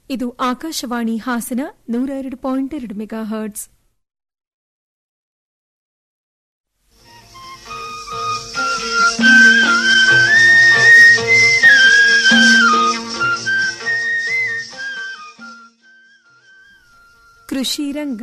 ಇದು ಆಕಾಶವಾಣಿ ಹಾಸನ ನೂರ ಎರಡು ಪಾಯಿಂಟ್ ಎರಡು ಮೆಗಾ ಹರ್ಟ್ಸ್ ಕೃಷಿ ರಂಗ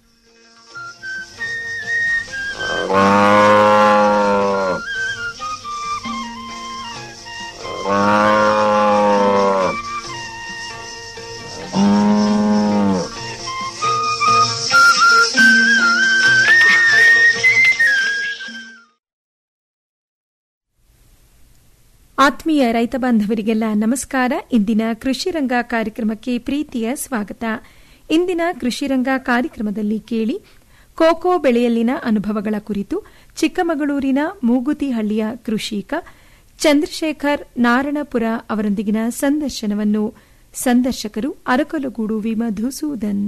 ಆತ್ಮೀಯ ರೈತ ಬಾಂಧವರಿಗೆಲ್ಲ ನಮಸ್ಕಾರ ಇಂದಿನ ಕೃಷಿ ರಂಗ ಕಾರ್ಯಕ್ರಮಕ್ಕೆ ಪ್ರೀತಿಯ ಸ್ವಾಗತ ಇಂದಿನ ಕೃಷಿ ರಂಗ ಕಾರ್ಯಕ್ರಮದಲ್ಲಿ ಕೇಳಿ ಕೋಕೋ ಬೆಳೆಯಲ್ಲಿನ ಅನುಭವಗಳ ಕುರಿತು ಚಿಕ್ಕಮಗಳೂರಿನ ಮೂಗುತಿಹಳ್ಳಿಯ ಕೃಷಿಕ ಚಂದ್ರಶೇಖರ್ ನಾರಣಪುರ ಅವರೊಂದಿಗಿನ ಸಂದರ್ಶನವನ್ನು ಸಂದರ್ಶಕರು ಅರಕಲಗೂಡು ವಿ ಮಧುಸೂದನ್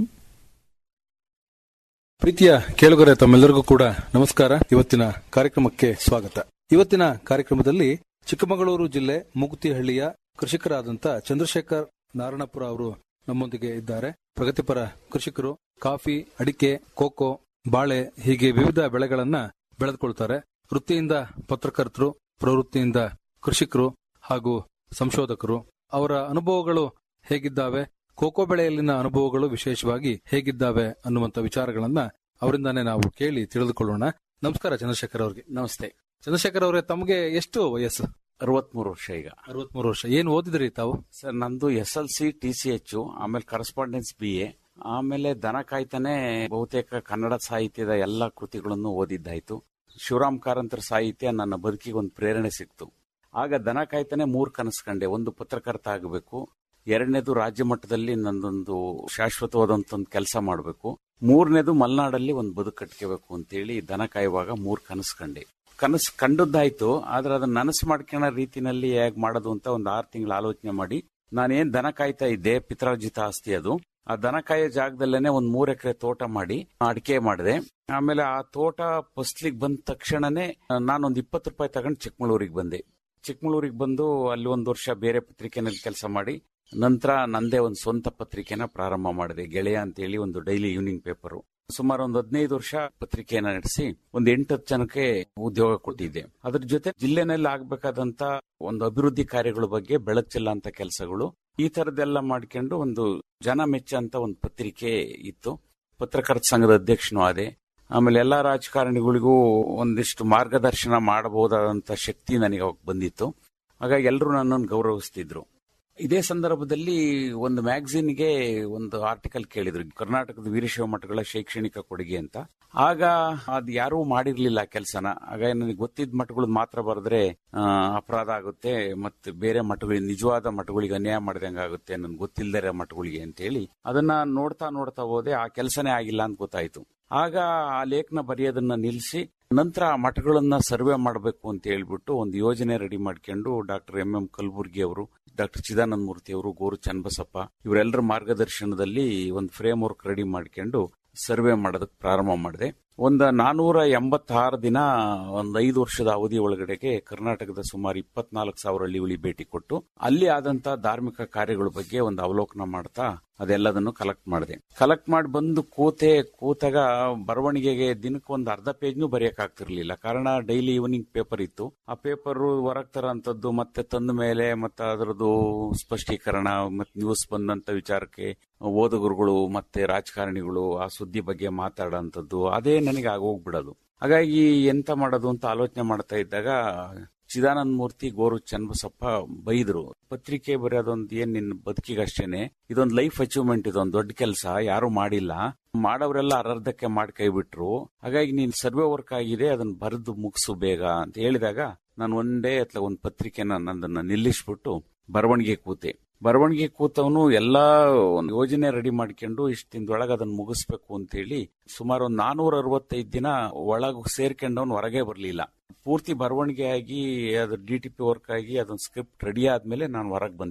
ಪ್ರೀತಿಯ ಕೇಳುಗರೆ ತಮ್ಮೆಲ್ಲರಿಗೂ ಕೂಡ ನಮಸ್ಕಾರ ಇವತ್ತಿನ ಕಾರ್ಯಕ್ರಮಕ್ಕೆ ಸ್ವಾಗತ ಇವತ್ತಿನ ಕಾರ್ಯಕ್ರಮದಲ್ಲಿ ಚಿಕ್ಕಮಗಳೂರು ಜಿಲ್ಲೆ ಮುಗುತಿಹಳ್ಳಿಯ ಕೃಷಿಕರಾದಂಥ ಚಂದ್ರಶೇಖರ್ ನಾರಾಯಣಪುರ ಅವರು ನಮ್ಮೊಂದಿಗೆ ಇದ್ದಾರೆ ಪ್ರಗತಿಪರ ಕೃಷಿಕರು ಕಾಫಿ ಅಡಿಕೆ ಕೋಕೋ ಬಾಳೆ ಹೀಗೆ ವಿವಿಧ ಬೆಳೆಗಳನ್ನ ಬೆಳೆದುಕೊಳ್ತಾರೆ ವೃತ್ತಿಯಿಂದ ಪತ್ರಕರ್ತರು ಪ್ರವೃತ್ತಿಯಿಂದ ಕೃಷಿಕರು ಹಾಗೂ ಸಂಶೋಧಕರು ಅವರ ಅನುಭವಗಳು ಹೇಗಿದ್ದಾವೆ ಕೋಕೋ ಬೆಳೆಯಲ್ಲಿನ ಅನುಭವಗಳು ವಿಶೇಷವಾಗಿ ಹೇಗಿದ್ದಾವೆ ಅನ್ನುವಂತ ವಿಚಾರಗಳನ್ನ ಅವರಿಂದಾನೇ ನಾವು ಕೇಳಿ ತಿಳಿದುಕೊಳ್ಳೋಣ ನಮಸ್ಕಾರ ಚಂದ್ರಶೇಖರ್ ಅವರಿಗೆ ನಮಸ್ತೆ ಚಂದ್ರಶೇಖರ್ ಅವರೇ ತಮಗೆ ಎಷ್ಟು ವಯಸ್ಸು ಅರವತ್ಮೂರು ವರ್ಷ ಈಗ ಅರವತ್ಮೂರು ವರ್ಷ ಏನ್ ಓದಿದ್ರಿ ತಾವು ಸರ್ ನಂದು S L C T C H ಆಮೇಲೆ ಕರೆಸ್ಪಾಂಡೆನ್ಸ್ ಬಿ ಎ ಆಮೇಲೆ ದನ ಕಾಯ್ತಾನೆ ಬಹುತೇಕ ಕನ್ನಡ ಸಾಹಿತ್ಯದ ಎಲ್ಲ ಕೃತಿಗಳನ್ನು ಓದಿದ್ದಾಯ್ತು ಶಿವರಾಮ್ ಕಾರಂತರ ಸಾಹಿತ್ಯ ನನ್ನ ಬದುಕಿಗೆ ಒಂದು ಪ್ರೇರಣೆ ಸಿಕ್ತು ಆಗ ದನ ಕಾಯ್ತಾನೆ ಮೂರ್ ಕನಸು ಕಂಡೆ ಒಂದು ಪತ್ರಕರ್ತ ಆಗಬೇಕು ಎರಡನೇದು ರಾಜ್ಯ ಮಟ್ಟದಲ್ಲಿ ನಂದೊಂದು ಶಾಶ್ವತವಾದಂತ ಒಂದು ಕೆಲಸ ಮಾಡಬೇಕು ಮೂರನೇದು ಮಲೆನಾಡಲ್ಲಿ ಒಂದು ಬದುಕು ಕಟ್ಕೋಬೇಕು ಅಂತೇಳಿ ದನ ಕಾಯುವಾಗ ಮೂರ್ ಕನಸು ಕಂಡೆ ಕನಸು ಕಂಡದ್ದಾಯ್ತು ಆದ್ರೆ ಅದನ್ನ ನನಸು ಮಾಡ್ಕೊಳ್ಳೋ ರೀತಿನಲ್ಲಿ ಹೇಗ್ ಮಾಡೋದು ಅಂತ ಒಂದು ಆರು ತಿಂಗಳ ಆಲೋಚನೆ ಮಾಡಿ ನಾನೇನ್ ದನ ಕಾಯ್ತಾ ಇದ್ದೆ ಪಿತ್ರಾರ್ಜಿತ ಆಸ್ತಿ ಅದು ಆ ದನ ಕಾಯೋ ಜಾಗದಲ್ಲೇನೆ ಒಂದ್ ಮೂರ್ ಎಕರೆ ತೋಟ ಮಾಡಿ ಅಡಿಕೆ ಮಾಡಿದೆ ಆಮೇಲೆ ಆ ತೋಟ ಫಸ್ಲಿಗೆ ಬಂದ ತಕ್ಷಣನೇ ನಾನೊಂದ್ ಇಪ್ಪತ್ತು ರೂಪಾಯಿ ತಗೊಂಡು ಚಿಕ್ಕಮಗಳೂರಿಗೆ ಬಂದೆ ಚಿಕ್ಕಮಗಳೂರಿಗೆ ಬಂದು ಅಲ್ಲಿ ಒಂದು ವರ್ಷ ಬೇರೆ ಪತ್ರಿಕೆನಲ್ಲಿ ಕೆಲಸ ಮಾಡಿ ನಂತರ ನಂದೇ ಒಂದು ಸ್ವಂತ ಪತ್ರಿಕೆನ ಪ್ರಾರಂಭ ಮಾಡಿದೆ ಗೆಳೆಯ ಅಂತೇಳಿ ಒಂದು ಡೈಲಿ ಈವ್ನಿಂಗ್ ಪೇಪರು ಸುಮಾರು ಒಂದು ಹದಿನೈದು ವರ್ಷ ಪತ್ರಿಕೆಯನ್ನ ನಡೆಸಿ ಒಂದು ಎಂಟತ್ತು ಜನಕ್ಕೆ ಉದ್ಯೋಗ ಕೊಟ್ಟಿದ್ದೆ ಅದ್ರ ಜೊತೆ ಜಿಲ್ಲೆನಲ್ಲಿ ಆಗ್ಬೇಕಾದಂತ ಒಂದು ಅಭಿವೃದ್ಧಿ ಕಾರ್ಯಗಳ ಬಗ್ಗೆ ಬೆಳಕು ಚೆಲ್ಲಂತ ಕೆಲಸಗಳು ಈ ತರದೆಲ್ಲ ಮಾಡ್ಕೊಂಡು ಒಂದು ಜನ ಮೆಚ್ಚಂತ ಒಂದು ಪತ್ರಿಕೆ ಇತ್ತು ಪತ್ರಕರ್ತ ಸಂಘದ ಅಧ್ಯಕ್ಷನೂ ಆದೆ ಆಮೇಲೆ ಎಲ್ಲಾ ರಾಜಕಾರಣಿಗಳಿಗೂ ಒಂದಿಷ್ಟು ಮಾರ್ಗದರ್ಶನ ಮಾಡಬಹುದಾದಂತ ಶಕ್ತಿ ನನಗೆ ಅವಾಗ ಬಂದಿತ್ತು ಹಾಗಾಗಿ ಎಲ್ಲರೂ ನನ್ನನ್ನು ಗೌರವಿಸ್ತಿದ್ರು ಇದೇ ಸಂದರ್ಭದಲ್ಲಿ ಒಂದು ಮ್ಯಾಗಝಿನ್ಗೆ ಒಂದು ಆರ್ಟಿಕಲ್ ಕೇಳಿದ್ರು ಕರ್ನಾಟಕದ ವೀರಶೈವ ಮಠಗಳ ಶೈಕ್ಷಣಿಕ ಕೊಡುಗೆ ಅಂತ ಆಗ ಅದ್ ಯಾರೂ ಮಾಡಿರ್ಲಿಲ್ಲ ಕೆಲಸನ ಆಗ ನನಗೆ ಗೊತ್ತಿದ್ದ ಮಠಗಳು ಮಾತ್ರ ಬರೆದ್ರೆ ಆ, ಅಪರಾಧ ಆಗುತ್ತೆ ಮತ್ತೆ ಬೇರೆ ಮಠಗಳಿಗೆ ನಿಜವಾದ ಮಠಗಳಿಗೆ ಅನ್ಯಾಯ ಮಾಡಿದಂಗೆ ಆಗುತ್ತೆ ನನ್ಗೆ ಗೊತ್ತಿಲ್ಲದ ಮಠಗಳಿಗೆ ಅಂತ ಹೇಳಿ ಅದನ್ನ ನೋಡ್ತಾ ನೋಡ್ತಾ ಹೋದೆ ಆ ಕೆಲಸನೇ ಆಗಿಲ್ಲ ಅಂತ ಗೊತ್ತಾಯ್ತು ಆಗ ಆ ಲೇಖನ ಬರೆಯೋದನ್ನ ನಿಲ್ಲಿಸಿ ನಂತರ ಆ ಮಠಗಳನ್ನ ಸರ್ವೆ ಮಾಡಬೇಕು ಅಂತ ಹೇಳ್ಬಿಟ್ಟು ಒಂದು ಯೋಜನೆ ರೆಡಿ ಮಾಡ್ಕೊಂಡು ಡಾಕ್ಟರ್ ಎಂ ಎಂ ಕಲಬುರ್ಗಿ ಅವರು ಡಾಕ್ಟರ್ ಚಿದಾನಂದ ಮೂರ್ತಿ ಅವರು ಗೋರು ಚನ್ನಬಸಪ್ಪ ಇವರೆಲ್ಲರ ಮಾರ್ಗದರ್ಶನದಲ್ಲಿ ಒಂದು ಫ್ರೇಮ್ ವರ್ಕ್ ರೆಡಿ ಮಾಡ್ಕೊಂಡು ಸರ್ವೆ ಮಾಡೋದಕ್ಕೆ ಪ್ರಾರಂಭ ಮಾಡಿದೆ ಒಂದು ನಾನೂರ ಎಂಬತ್ತಾರು ದಿನ ಒಂದು ಐದು ವರ್ಷದ ಅವಧಿ ಒಳಗಡೆಗೆ ಕರ್ನಾಟಕದ ಸುಮಾರು ಇಪ್ಪತ್ನಾಲ್ಕು ಸಾವಿರ ಹಳ್ಳಿಗಳಿಗೆ ಭೇಟಿ ಕೊಟ್ಟು ಅಲ್ಲಿ ಆದಂತ ಧಾರ್ಮಿಕ ಕಾರ್ಯಗಳ ಬಗ್ಗೆ ಒಂದು ಅವಲೋಕನ ಮಾಡ್ತಾ ಅದೆಲ್ಲದನ್ನು ಕಲೆಕ್ಟ್ ಮಾಡಿದೆ ಕಲೆಕ್ಟ್ ಮಾಡಿ ಬಂದು ಕೂತೆ ಕೂತಾಗ ಬರವಣಿಗೆಗೆ ದಿನಕ್ಕೆ ಒಂದು ಅರ್ಧ ಪೇಜ್ನು ಬರೆಯಕ್ ಆಗ್ತಿರ್ಲಿಲ್ಲ ಕಾರಣ ಡೈಲಿ ಈವ್ನಿಂಗ್ ಪೇಪರ್ ಇತ್ತು ಆ ಪೇಪರ್ ಹೊರಗ್ ತರಂತದ್ದು ಮತ್ತೆ ತಂದ ಮೇಲೆ ಮತ್ತೆ ಅದರದ್ದು ಸ್ಪಷ್ಟೀಕರಣ ಮತ್ತೆ ನ್ಯೂಸ್ ಬಂದಂತ ವಿಚಾರಕ್ಕೆ ಓದುಗರುಗಳು ಮತ್ತೆ ರಾಜಕಾರಣಿಗಳು ಆ ಸುದ್ದಿ ಬಗ್ಗೆ ಮಾತಾಡೋಂಥದ್ದು ಅದೇ ನನಗೆ ಆಗೋಗ್ಬಿಡೋದು ಹಾಗಾಗಿ ಎಂತ ಮಾಡೋದು ಅಂತ ಆಲೋಚನೆ ಮಾಡ್ತಾ ಇದ್ದಾಗ ಚಿದಾನಂದ ಮೂರ್ತಿ ಗೋರು ಚನ್ನಬಸಪ್ಪ ಬೈದ್ರು ಪತ್ರಿಕೆ ಬರೆಯೋದೊಂದು ಏನ್ ನಿನ್ನ ಬದುಕಿಗಷ್ಟೇನೆ ಇದೊಂದು ಲೈಫ್ ಅಚೀವ್ಮೆಂಟ್ ಇದೊಂದು ದೊಡ್ಡ ಕೆಲಸ ಯಾರು ಮಾಡಿಲ್ಲ ಮಾಡೋರೆಲ್ಲ ಅರ್ಧಕ್ಕೆ ಮಾಡಿ ಕೈ ಬಿಟ್ರು ಹಾಗಾಗಿ ನೀನ್ ಸರ್ವೆ ವರ್ಕ್ ಆಗಿದೆ ಅದನ್ನ ಬರೆದು ಮುಗಿಸು ಬೇಗ ಅಂತ ಹೇಳಿದಾಗ ನಾನು ಒಂದೇ ಅಥವಾ ಒಂದು ಪತ್ರಿಕೆನ ನಂದನ್ನ ನಿಲ್ಲಿಸ್ಬಿಟ್ಟು ಬರವಣಿಗೆ ಕೂತೆ ಬರವಣಿಗೆ ಕೂತವನು ಎಲ್ಲಾ ಒಂದು ಯೋಜನೆ ರೆಡಿ ಮಾಡ್ಕೊಂಡು ಇಷ್ಟು ದಿನದೊಳಗೆ ಅದನ್ನ ಮುಗಿಸ್ಬೇಕು ಅಂತ ಹೇಳಿ ಸುಮಾರು ಒಂದು ನಾನೂರ ಅರವತ್ತೈದು ದಿನ ಒಳಗೆ ಸೇರ್ಕೊಂಡವನು ಹೊರಗೆ ಬರಲಿಲ್ಲ ಪೂರ್ತಿ ಬರವಣಿಗೆ ಆಗಿ ಅದು ಡಿ ಟಿ ಪಿ ವರ್ಕ್ ಆಗಿ ಅದೊಂದು ಸ್ಕ್ರಿಪ್ಟ್ ರೆಡಿ ಆದ್ಮೇಲೆ ನಾನು ಹೊರಗೆ ಬಂದಿದ್ದು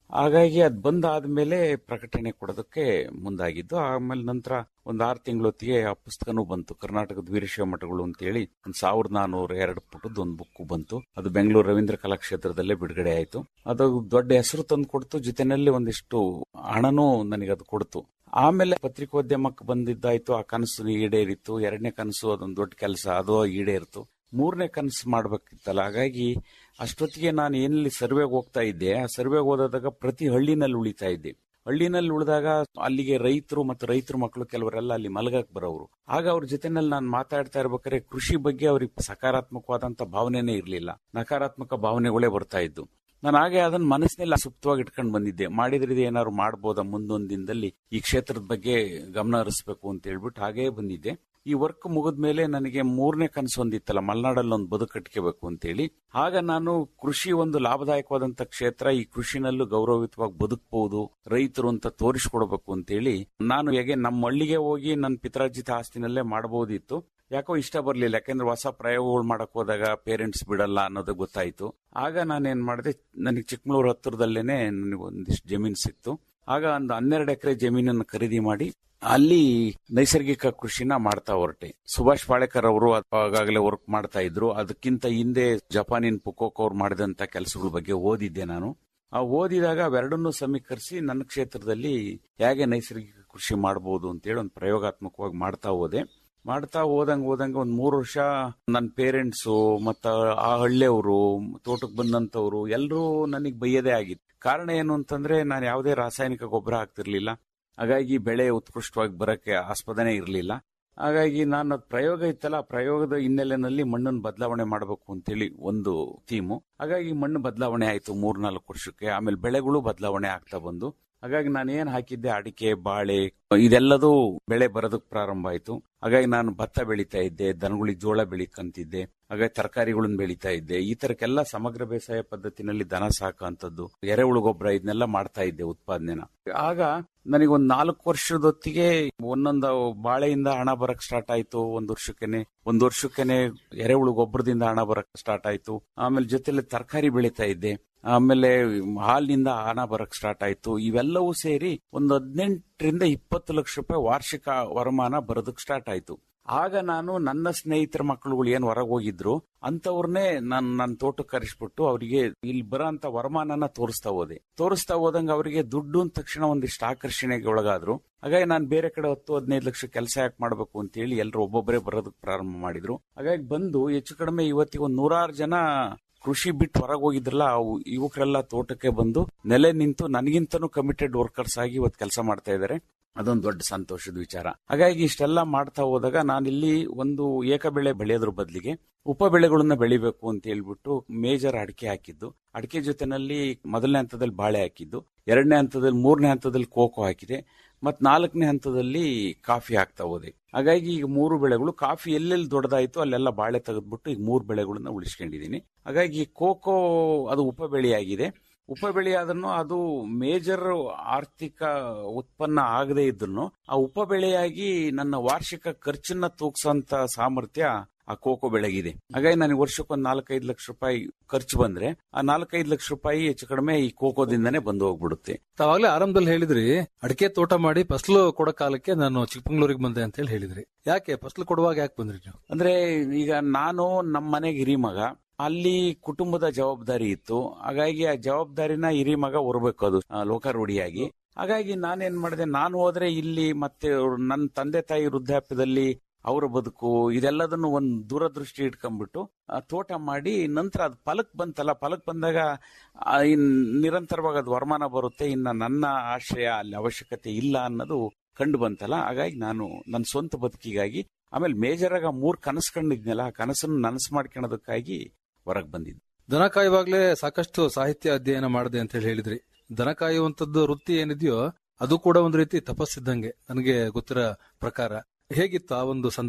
ಹಾಗಾಗಿ ಅದ್ ಬಂದಾದ್ಮೇಲೆ ಪ್ರಕಟಣೆ ಕೊಡೋದಕ್ಕೆ ಮುಂದಾಗಿದ್ದು ಆಮೇಲೆ ನಂತರ ಒಂದ್ ಆರು ತಿಂಗಳೊತ್ತಿಗೆ ಆ ಪುಸ್ತಕನೂ ಬಂತು ಕರ್ನಾಟಕದ ವೀರಶೈವ ಮಠಗಳು ಅಂತೇಳಿ ಒಂದ್ ಸಾವಿರದ ನಾನೂರ ಎರಡು ಪುಟದ ಒಂದು ಬುಕ್ ಬಂತು ಅದು ಬೆಂಗಳೂರು ರವೀಂದ್ರ ಕಲಾಕ್ಷೇತ್ರದಲ್ಲೇ ಬಿಡುಗಡೆ ಆಯ್ತು ಅದು ದೊಡ್ಡ ಹೆಸರು ತಂದು ಕೊಡ್ತು ಜೊತೆನಲ್ಲಿ ಒಂದಿಷ್ಟು ಹಣನೂ ನನಗೆ ಅದು ಕೊಡ್ತು ಆಮೇಲೆ ಪತ್ರಿಕೋದ್ಯಮಕ್ಕೆ ಬಂದಿದ್ದಾಯ್ತು ಆ ಕನಸು ಈಡೇರಿತ್ತು ಎರಡನೇ ಕನಸು ಅದೊಂದು ದೊಡ್ಡ ಕೆಲಸ ಅದು ಈಡೇರಿತು ಮೂರನೇ ಕನಸು ಮಾಡ್ಬೇಕಿತ್ತಲ್ಲ ಹಾಗಾಗಿ ಅಷ್ಟೊತ್ತಿಗೆ ನಾನು ಏನಲ್ಲಿ ಸರ್ವೆಗೆ ಹೋಗ್ತಾ ಇದ್ದೆ ಆ ಸರ್ವೆಗೆ ಹೋದಾಗ ಪ್ರತಿ ಹಳ್ಳಿನಲ್ಲಿ ಉಳಿತಾ ಇದ್ದೆ ಹಳ್ಳಿನಲ್ಲಿ ಉಳಿದಾಗ ಅಲ್ಲಿಗೆ ರೈತರು ಮತ್ತು ರೈತರ ಮಕ್ಕಳು ಕೆಲವರೆಲ್ಲ ಅಲ್ಲಿ ಮಲಗಕ್ ಬರೋರು ಆಗ ಅವ್ರ ಜೊತೆನಲ್ಲಿ ನಾನು ಮಾತಾಡ್ತಾ ಇರ್ಬೇಕಾದ್ರೆ ಕೃಷಿ ಬಗ್ಗೆ ಅವ್ರಿಗೆ ಸಕಾರಾತ್ಮಕವಾದಂತ ಭಾವನೆನೇ ಇರಲಿಲ್ಲ ನಕಾರಾತ್ಮಕ ಭಾವನೆಗಳೇ ಬರ್ತಾ ಇದ್ದು ನಾನು ಹಾಗೆ ಅದನ್ನ ಮನಸ್ಸಿನಲ್ಲಿ ಸುಪ್ತವಾಗಿ ಇಟ್ಕೊಂಡು ಬಂದಿದ್ದೆ ಮಾಡಿದ್ರೆ ಇದು ಏನಾದ್ರು ಮಾಡ್ಬೋದಾ ಮುಂದೊಂದ್ ದಿನದಲ್ಲಿ ಈ ಕ್ಷೇತ್ರದ ಬಗ್ಗೆ ಗಮನ ಹರಿಸ್ಬೇಕು ಅಂತ ಹೇಳ್ಬಿಟ್ಟು ಹಾಗೇ ಬಂದಿದ್ದೆ ಈ ವರ್ಕ್ ಮುಗಿದ ಮೇಲೆ ನನಗೆ ಮೂರನೇ ಕನಸು ಒಂದಿತ್ತಲ್ಲ ಮಲೆನಾಡಲ್ಲಿ ಒಂದು ಬದುಕು ಕಟ್ಕೋಬೇಕು ಅಂತೇಳಿ ಆಗ ನಾನು ಕೃಷಿ ಒಂದು ಲಾಭದಾಯಕವಾದಂತ ಕ್ಷೇತ್ರ ಈ ಕೃಷಿನಲ್ಲೂ ಗೌರವಯುತವಾಗಿ ಬದುಕಬಹುದು ರೈತರು ಅಂತ ತೋರಿಸ್ಕೊಡ್ಬೇಕು ಅಂತೇಳಿ ನಾನು ಹೇಗೆ ನಮ್ಮ ಹಳ್ಳಿಗೆ ಹೋಗಿ ನನ್ನ ಪಿತ್ರಾರ್ಜಿತ ಆಸ್ತಿನಲ್ಲೇ ಮಾಡಬಹುದಿತ್ತು ಯಾಕೋ ಇಷ್ಟ ಬರ್ಲಿಲ್ಲ ಯಾಕಂದ್ರೆ ಹೊಸ ಪ್ರಯೋಗಗಳು ಮಾಡಕ್ ಹೋದಾಗ ಪೇರೆಂಟ್ಸ್ ಬಿಡಲ್ಲ ಅನ್ನೋದು ಗೊತ್ತಾಯ್ತು ಆಗ ನಾನೇನ್ ಮಾಡಿದೆ ನನಗೆ ಚಿಕ್ಕಮಗಳೂರು ಹತ್ತಿರದಲ್ಲೇನೆ ನನಗೆ ಒಂದಿಷ್ಟು ಜಮೀನು ಸಿಕ್ತು ಆಗ ಒಂದು ಹನ್ನೆರಡು ಎಕರೆ ಜಮೀನನ್ನು ಖರೀದಿ ಮಾಡಿ ಅಲ್ಲಿ ನೈಸರ್ಗಿಕ ಕೃಷಿನ ಮಾಡ್ತಾ ಹೊರಟೆ ಸುಭಾಷ್ ಪಾಳೇಕರ್ ಅವರು ಆಗಾಗಲೇ ವರ್ಕ್ ಮಾಡ್ತಾ ಇದ್ರು ಅದಕ್ಕಿಂತ ಹಿಂದೆ ಜಪಾನಿನ ಪುಕೋಕ್ ಅವ್ರು ಮಾಡಿದಂತ ಕೆಲಸಗಳ ಬಗ್ಗೆ ಓದಿದ್ದೆ ನಾನು ಆ ಓದಿದಾಗ ಅವೆರಡನ್ನೂ ಸಮೀಕರಿಸಿ ನನ್ನ ಕ್ಷೇತ್ರದಲ್ಲಿ ಹೇಗೆ ನೈಸರ್ಗಿಕ ಕೃಷಿ ಮಾಡಬಹುದು ಅಂತೇಳಿ ಒಂದು ಪ್ರಯೋಗಾತ್ಮಕವಾಗಿ ಮಾಡ್ತಾ ಹೋದೆ ಮಾಡ್ತಾ ಹೋದಂಗ ಹೋದಂಗ ಒಂದ್ ಮೂರು ವರ್ಷ ನನ್ನ ಪೇರೆಂಟ್ಸು ಮತ್ತ ಆ ಹಳ್ಳಿಯವರು ತೋಟಕ್ಕೆ ಬಂದಂತವ್ರು ಎಲ್ಲರೂ ನನಗೆ ಬೈಯದೇ ಆಗಿತ್ತು ಕಾರಣ ಏನು ಅಂತಂದ್ರೆ ನಾನು ಯಾವುದೇ ರಾಸಾಯನಿಕ ಗೊಬ್ಬರ ಹಾಕ್ತಿರ್ಲಿಲ್ಲ ಹಾಗಾಗಿ ಬೆಳೆ ಉತ್ಕೃಷ್ಟವಾಗಿ ಬರಕ್ಕೆ ಆಸ್ಪದನೆ ಇರಲಿಲ್ಲ ಹಾಗಾಗಿ ನಾನು ಅದ್ ಪ್ರಯೋಗ ಇತ್ತಲ್ಲ ಆ ಪ್ರಯೋಗದ ಹಿನ್ನೆಲೆಯಲ್ಲಿ ಮಣ್ಣನ್ನು ಬದಲಾವಣೆ ಮಾಡಬೇಕು ಅಂತೇಳಿ ಒಂದು ಥೀಮು ಹಾಗಾಗಿ ಮಣ್ಣು ಬದಲಾವಣೆ ಆಯ್ತು ಮೂರ್ನಾಲ್ಕು ವರ್ಷಕ್ಕೆ ಆಮೇಲೆ ಬೆಳೆಗಳು ಬದಲಾವಣೆ ಆಗ್ತಾ ಬಂದು ಹಾಗಾಗಿ ನಾನು ಏನ್ ಹಾಕಿದ್ದೆ ಅಡಿಕೆ ಬಾಳೆ ಇದೆಲ್ಲದೂ ಬೆಳೆ ಬರೋದಕ್ಕೆ ಪ್ರಾರಂಭ ಆಯ್ತು ಹಾಗಾಗಿ ನಾನು ಭತ್ತ ಬೆಳೀತಾ ಇದ್ದೆ ದನಗಳಿಗೆ ಜೋಳ ಬೆಳಿಕಂತಿದ್ದೆ ಹಾಗಾಗಿ ತರಕಾರಿಗಳನ್ನ ಬೆಳೀತಾ ಇದ್ದೆ ಈ ತರಕ್ಕೆಲ್ಲ ಸಮಗ್ರ ಬೇಸಾಯ ಪದ್ಧತಿನಲ್ಲಿ ದನ ಸಾಕಂತದ್ದು ಎರೆಹುಳು ಗೊಬ್ಬರ ಇದನ್ನೆಲ್ಲ ಮಾಡ್ತಾ ಇದ್ದೆ ಉತ್ಪಾದನೆನ ಆಗ ನನಗೊಂದ್ ನಾಲ್ಕು ವರ್ಷದೊತ್ತಿಗೆ ಒಂದೊಂದು ಬಾಳೆಯಿಂದ ಹಣ ಬರಕ್ ಸ್ಟಾರ್ಟ್ ಆಯ್ತು ಒಂದ್ ವರ್ಷಕ್ಕೆನೆ ಒಂದ್ ವರ್ಷಕ್ಕೆನೆ ಎರೆಹುಳು ಗೊಬ್ಬರದಿಂದ ಹಣ ಬರಕ್ ಸ್ಟಾರ್ಟ್ ಆಯ್ತು ಆಮೇಲೆ ಜೊತೆಲಿ ತರಕಾರಿ ಬೆಳೀತಾ ಇದ್ದೆ ಆಮೇಲೆ ಹಾಲಿನಿಂದ ಹಣ ಬರಕ್ ಸ್ಟಾರ್ಟ್ ಆಯ್ತು ಇವೆಲ್ಲವೂ ಸೇರಿ ಒಂದು ಹದಿನೆಂಟರಿಂದ ಇಪ್ಪತ್ತು ಲಕ್ಷ ರೂಪಾಯಿ ವಾರ್ಷಿಕ ವರಮಾನ ಬರೋದಕ್ ಸ್ಟಾರ್ಟ್ ಆಯ್ತು ಆಗ ನಾನು ನನ್ನ ಸ್ನೇಹಿತರ ಮಕ್ಕಳುಗಳು ಏನ್ ಹೊರಗೆ ಹೋಗಿದ್ರು ಅಂತವ್ರನ್ನೇ ನಾನು ನನ್ನ ತೋಟಕ್ಕೆ ಕರೆಸ್ಬಿಟ್ಟು ಅವರಿಗೆ ಇಲ್ಲಿ ಬರೋ ಅಂತ ವರಮಾನನ ತೋರಿಸ್ತಾ ಹೋದೆ ತೋರಿಸ್ತಾ ಹೋದಂಗ ಅವರಿಗೆ ದುಡ್ಡು ಅಂದ ತಕ್ಷಣ ಒಂದಿಷ್ಟು ಆಕರ್ಷಣೆಗೆ ಒಳಗಾದ್ರು ಹಾಗಾಗಿ ನಾನು ಬೇರೆ ಕಡೆ ಹತ್ತು ಹದಿನೈದು ಲಕ್ಷ ಕೆಲಸ ಯಾಕೆ ಮಾಡಬೇಕು ಅಂತ ಹೇಳಿ ಎಲ್ಲರೂ ಒಬ್ಬೊಬ್ಬರೇ ಬರೋದಕ್ಕೆ ಪ್ರಾರಂಭ ಮಾಡಿದ್ರು ಹಾಗಾಗಿ ಬಂದು ಹೆಚ್ಚು ಕಡಿಮೆ ಇವತ್ತಿಗೆ ಒಂದು ನೂರಾರು ಜನ ಕೃಷಿ ಬಿಟ್ಟು ಹೊರಗೆ ಹೋಗಿದ್ರಲ್ಲ ಅವು ಯುವಕರೆಲ್ಲ ತೋಟಕ್ಕೆ ಬಂದು ನೆಲೆ ನಿಂತು ನನಗಿಂತನೂ ಕಮಿಟೆಡ್ ವರ್ಕರ್ಸ್ ಆಗಿ ಇವತ್ತು ಕೆಲಸ ಮಾಡ್ತಾ ಇದ್ದಾರೆ ಅದೊಂದು ದೊಡ್ಡ ಸಂತೋಷದ ವಿಚಾರ ಹಾಗಾಗಿ ಇಷ್ಟೆಲ್ಲ ಮಾಡ್ತಾ ಹೋದಾಗ ನಾನಿಲ್ಲಿ ಒಂದು ಏಕ ಬೆಳೆ ಬೆಳೆಯೋದ್ರ ಬದಲಿಗೆ ಉಪ ಬೆಳೆಗಳನ್ನ ಬೆಳಿಬೇಕು ಅಂತ ಹೇಳ್ಬಿಟ್ಟು ಮೇಜರ್ ಅಡಿಕೆ ಹಾಕಿದ್ದು ಅಡಿಕೆ ಜೊತೆನಲ್ಲಿ ಮೊದಲನೇ ಹಂತದಲ್ಲಿ ಬಾಳೆ ಹಾಕಿದ್ದು ಎರಡನೇ ಹಂತದಲ್ಲಿ ಮೂರನೇ ಹಂತದಲ್ಲಿ ಕೋಕೋ ಹಾಕಿದೆ ಮತ್ ನಾಲ್ಕನೇ ಹಂತದಲ್ಲಿ ಕಾಫಿ ಹಾಕ್ತಾ ಹೋದೆ ಹಾಗಾಗಿ ಈಗ ಮೂರು ಬೆಳೆಗಳು ಕಾಫಿ ಎಲ್ಲೆಲ್ಲಿ ದೊಡ್ಡದಾಯ್ತು ಅಲ್ಲೆಲ್ಲ ಬಾಳೆ ತೆಗೆದ್ಬಿಟ್ಟು ಈಗ ಮೂರು ಬೆಳೆಗಳನ್ನ ಉಳಿಸ್ಕೊಂಡಿದ್ದೀನಿ ಹಾಗಾಗಿ ಕೋಕೋ ಅದು ಉಪ ಬೆಳೆಯಾಗಿದೆ ಉಪ ಬೆಳೆ ಆದ್ರೂ ಅದು ಮೇಜರ್ ಆರ್ಥಿಕ ಉತ್ಪನ್ನ ಆಗದೇ ಇದ್ರು ಆ ಉಪ ಬೆಳೆಯಾಗಿ ನನ್ನ ವಾರ್ಷಿಕ ಖರ್ಚನ್ನ ತೂಗ್ಸಂತ ಸಾಮರ್ಥ್ಯ ಆ ಕೋಕೋ ಬೆಳೆಗಿದೆ ಹಾಗಾಗಿ ನನಗೆ ವರ್ಷಕ್ಕೊಂದು ನಾಲ್ಕೈದು ಲಕ್ಷ ರೂಪಾಯಿ ಖರ್ಚು ಬಂದ್ರೆ ಆ ನಾಲ್ಕೈದು ಲಕ್ಷ ರೂಪಾಯಿ ಹೆಚ್ಚು ಕಡಿಮೆ ಈ ಕೋಕೋದಿಂದನೇ ಬಂದು ಹೋಗ್ಬಿಡುತ್ತೆ ತಾವಾಗ್ಲೇ ಆರಂಭದಲ್ಲಿ ಹೇಳಿದ್ರಿ ಅಡಿಕೆ ತೋಟ ಮಾಡಿ ಫಸಲು ಕೊಡೋ ಕಾಲಕ್ಕೆ ನಾನು ಚಿಕ್ಕಮಂಗ್ಳೂರಿಗೆ ಬಂದೆ ಅಂತ ಹೇಳಿ ಹೇಳಿದ್ರಿ ಯಾಕೆ ಫಸಲು ಕೊಡುವಾಗ ಯಾಕೆ ಬಂದ್ರಿ ನೀವು ಅಂದ್ರೆ ಈಗ ನಾನು ನಮ್ಮ ಮನೆಗೆ ಹಿರಿ ಮಗ ಅಲ್ಲಿ ಕುಟುಂಬದ ಜವಾಬ್ದಾರಿ ಇತ್ತು ಹಾಗಾಗಿ ಆ ಜವಾಬ್ದಾರಿನ ಹಿರಿ ಮಗ ಹೊರಬೇಕು ಅದು ಆ, ಲೋಕಾರೂಢಿಯಾಗಿ ಹಾಗಾಗಿ ನಾನೇನ್ ಮಾಡಿದೆ ನಾನು ಹೋದ್ರೆ ಇಲ್ಲಿ ಮತ್ತೆ ಅವ್ರು ನನ್ನ ತಂದೆ ತಾಯಿ ವೃದ್ಧಾಪ್ಯದಲ್ಲಿ ಅವರ ಬದುಕು ಇದೆಲ್ಲದನ್ನು ಒಂದು ದೂರದೃಷ್ಟಿ ಇಟ್ಕೊಂಡ್ಬಿಟ್ಟು ಆ, ತೋಟ ಮಾಡಿ ನಂತರ ಅದು ಫಲಕ್ ಬಂತಲ್ಲ ಫಲಕ್ ಬಂದಾಗ ಆ, ಇನ್ ನಿರಂತರವಾಗಿ ಅದು ವರಮಾನ ಬರುತ್ತೆ ಇನ್ನ ನನ್ನ ಆಶ್ರಯ ಅಲ್ಲಿ ಅವಶ್ಯಕತೆ ಇಲ್ಲ ಅನ್ನೋದು ಕಂಡು ಬಂತಲ್ಲ ಹಾಗಾಗಿ ನಾನು ನನ್ನ ಸ್ವಂತ ಬದುಕಿಗಾಗಿ ಆಮೇಲೆ ಮೇಜರ್ ಆಗಿ ಆ ಮೂರ್ ಕನಸು ಕಂಡಿದ್ನಲ್ಲ ಆ ಕನಸನ್ನು ನನಸು ಮಾಡ್ಕೊಳೋದಕ್ಕಾಗಿ ಹೊರಗೆ ಬಂದಿದ್ದೆ ದನ ಕಾಯುವಾಗ್ಲೇ ಸಾಕಷ್ಟು ಸಾಹಿತ್ಯ ಅಧ್ಯಯನ ಮಾಡಿದೆ ಅಂತ ಹೇಳಿ ಹೇಳಿದ್ರಿ ದನ ಕಾಯುವಂತದ್ದು ವೃತ್ತಿ ಏನಿದೆಯೋ ಅದು ಕೂಡ ಒಂದು ರೀತಿ ತಪಸ್ಸಿದ್ದಂಗೆ ನನಗೆ ಗೊತ್ತಿರೋ ಪ್ರಕಾರ ಹೇಗಿತ್ತು ಆ ಒಂದು ಸಂದರ್ಭ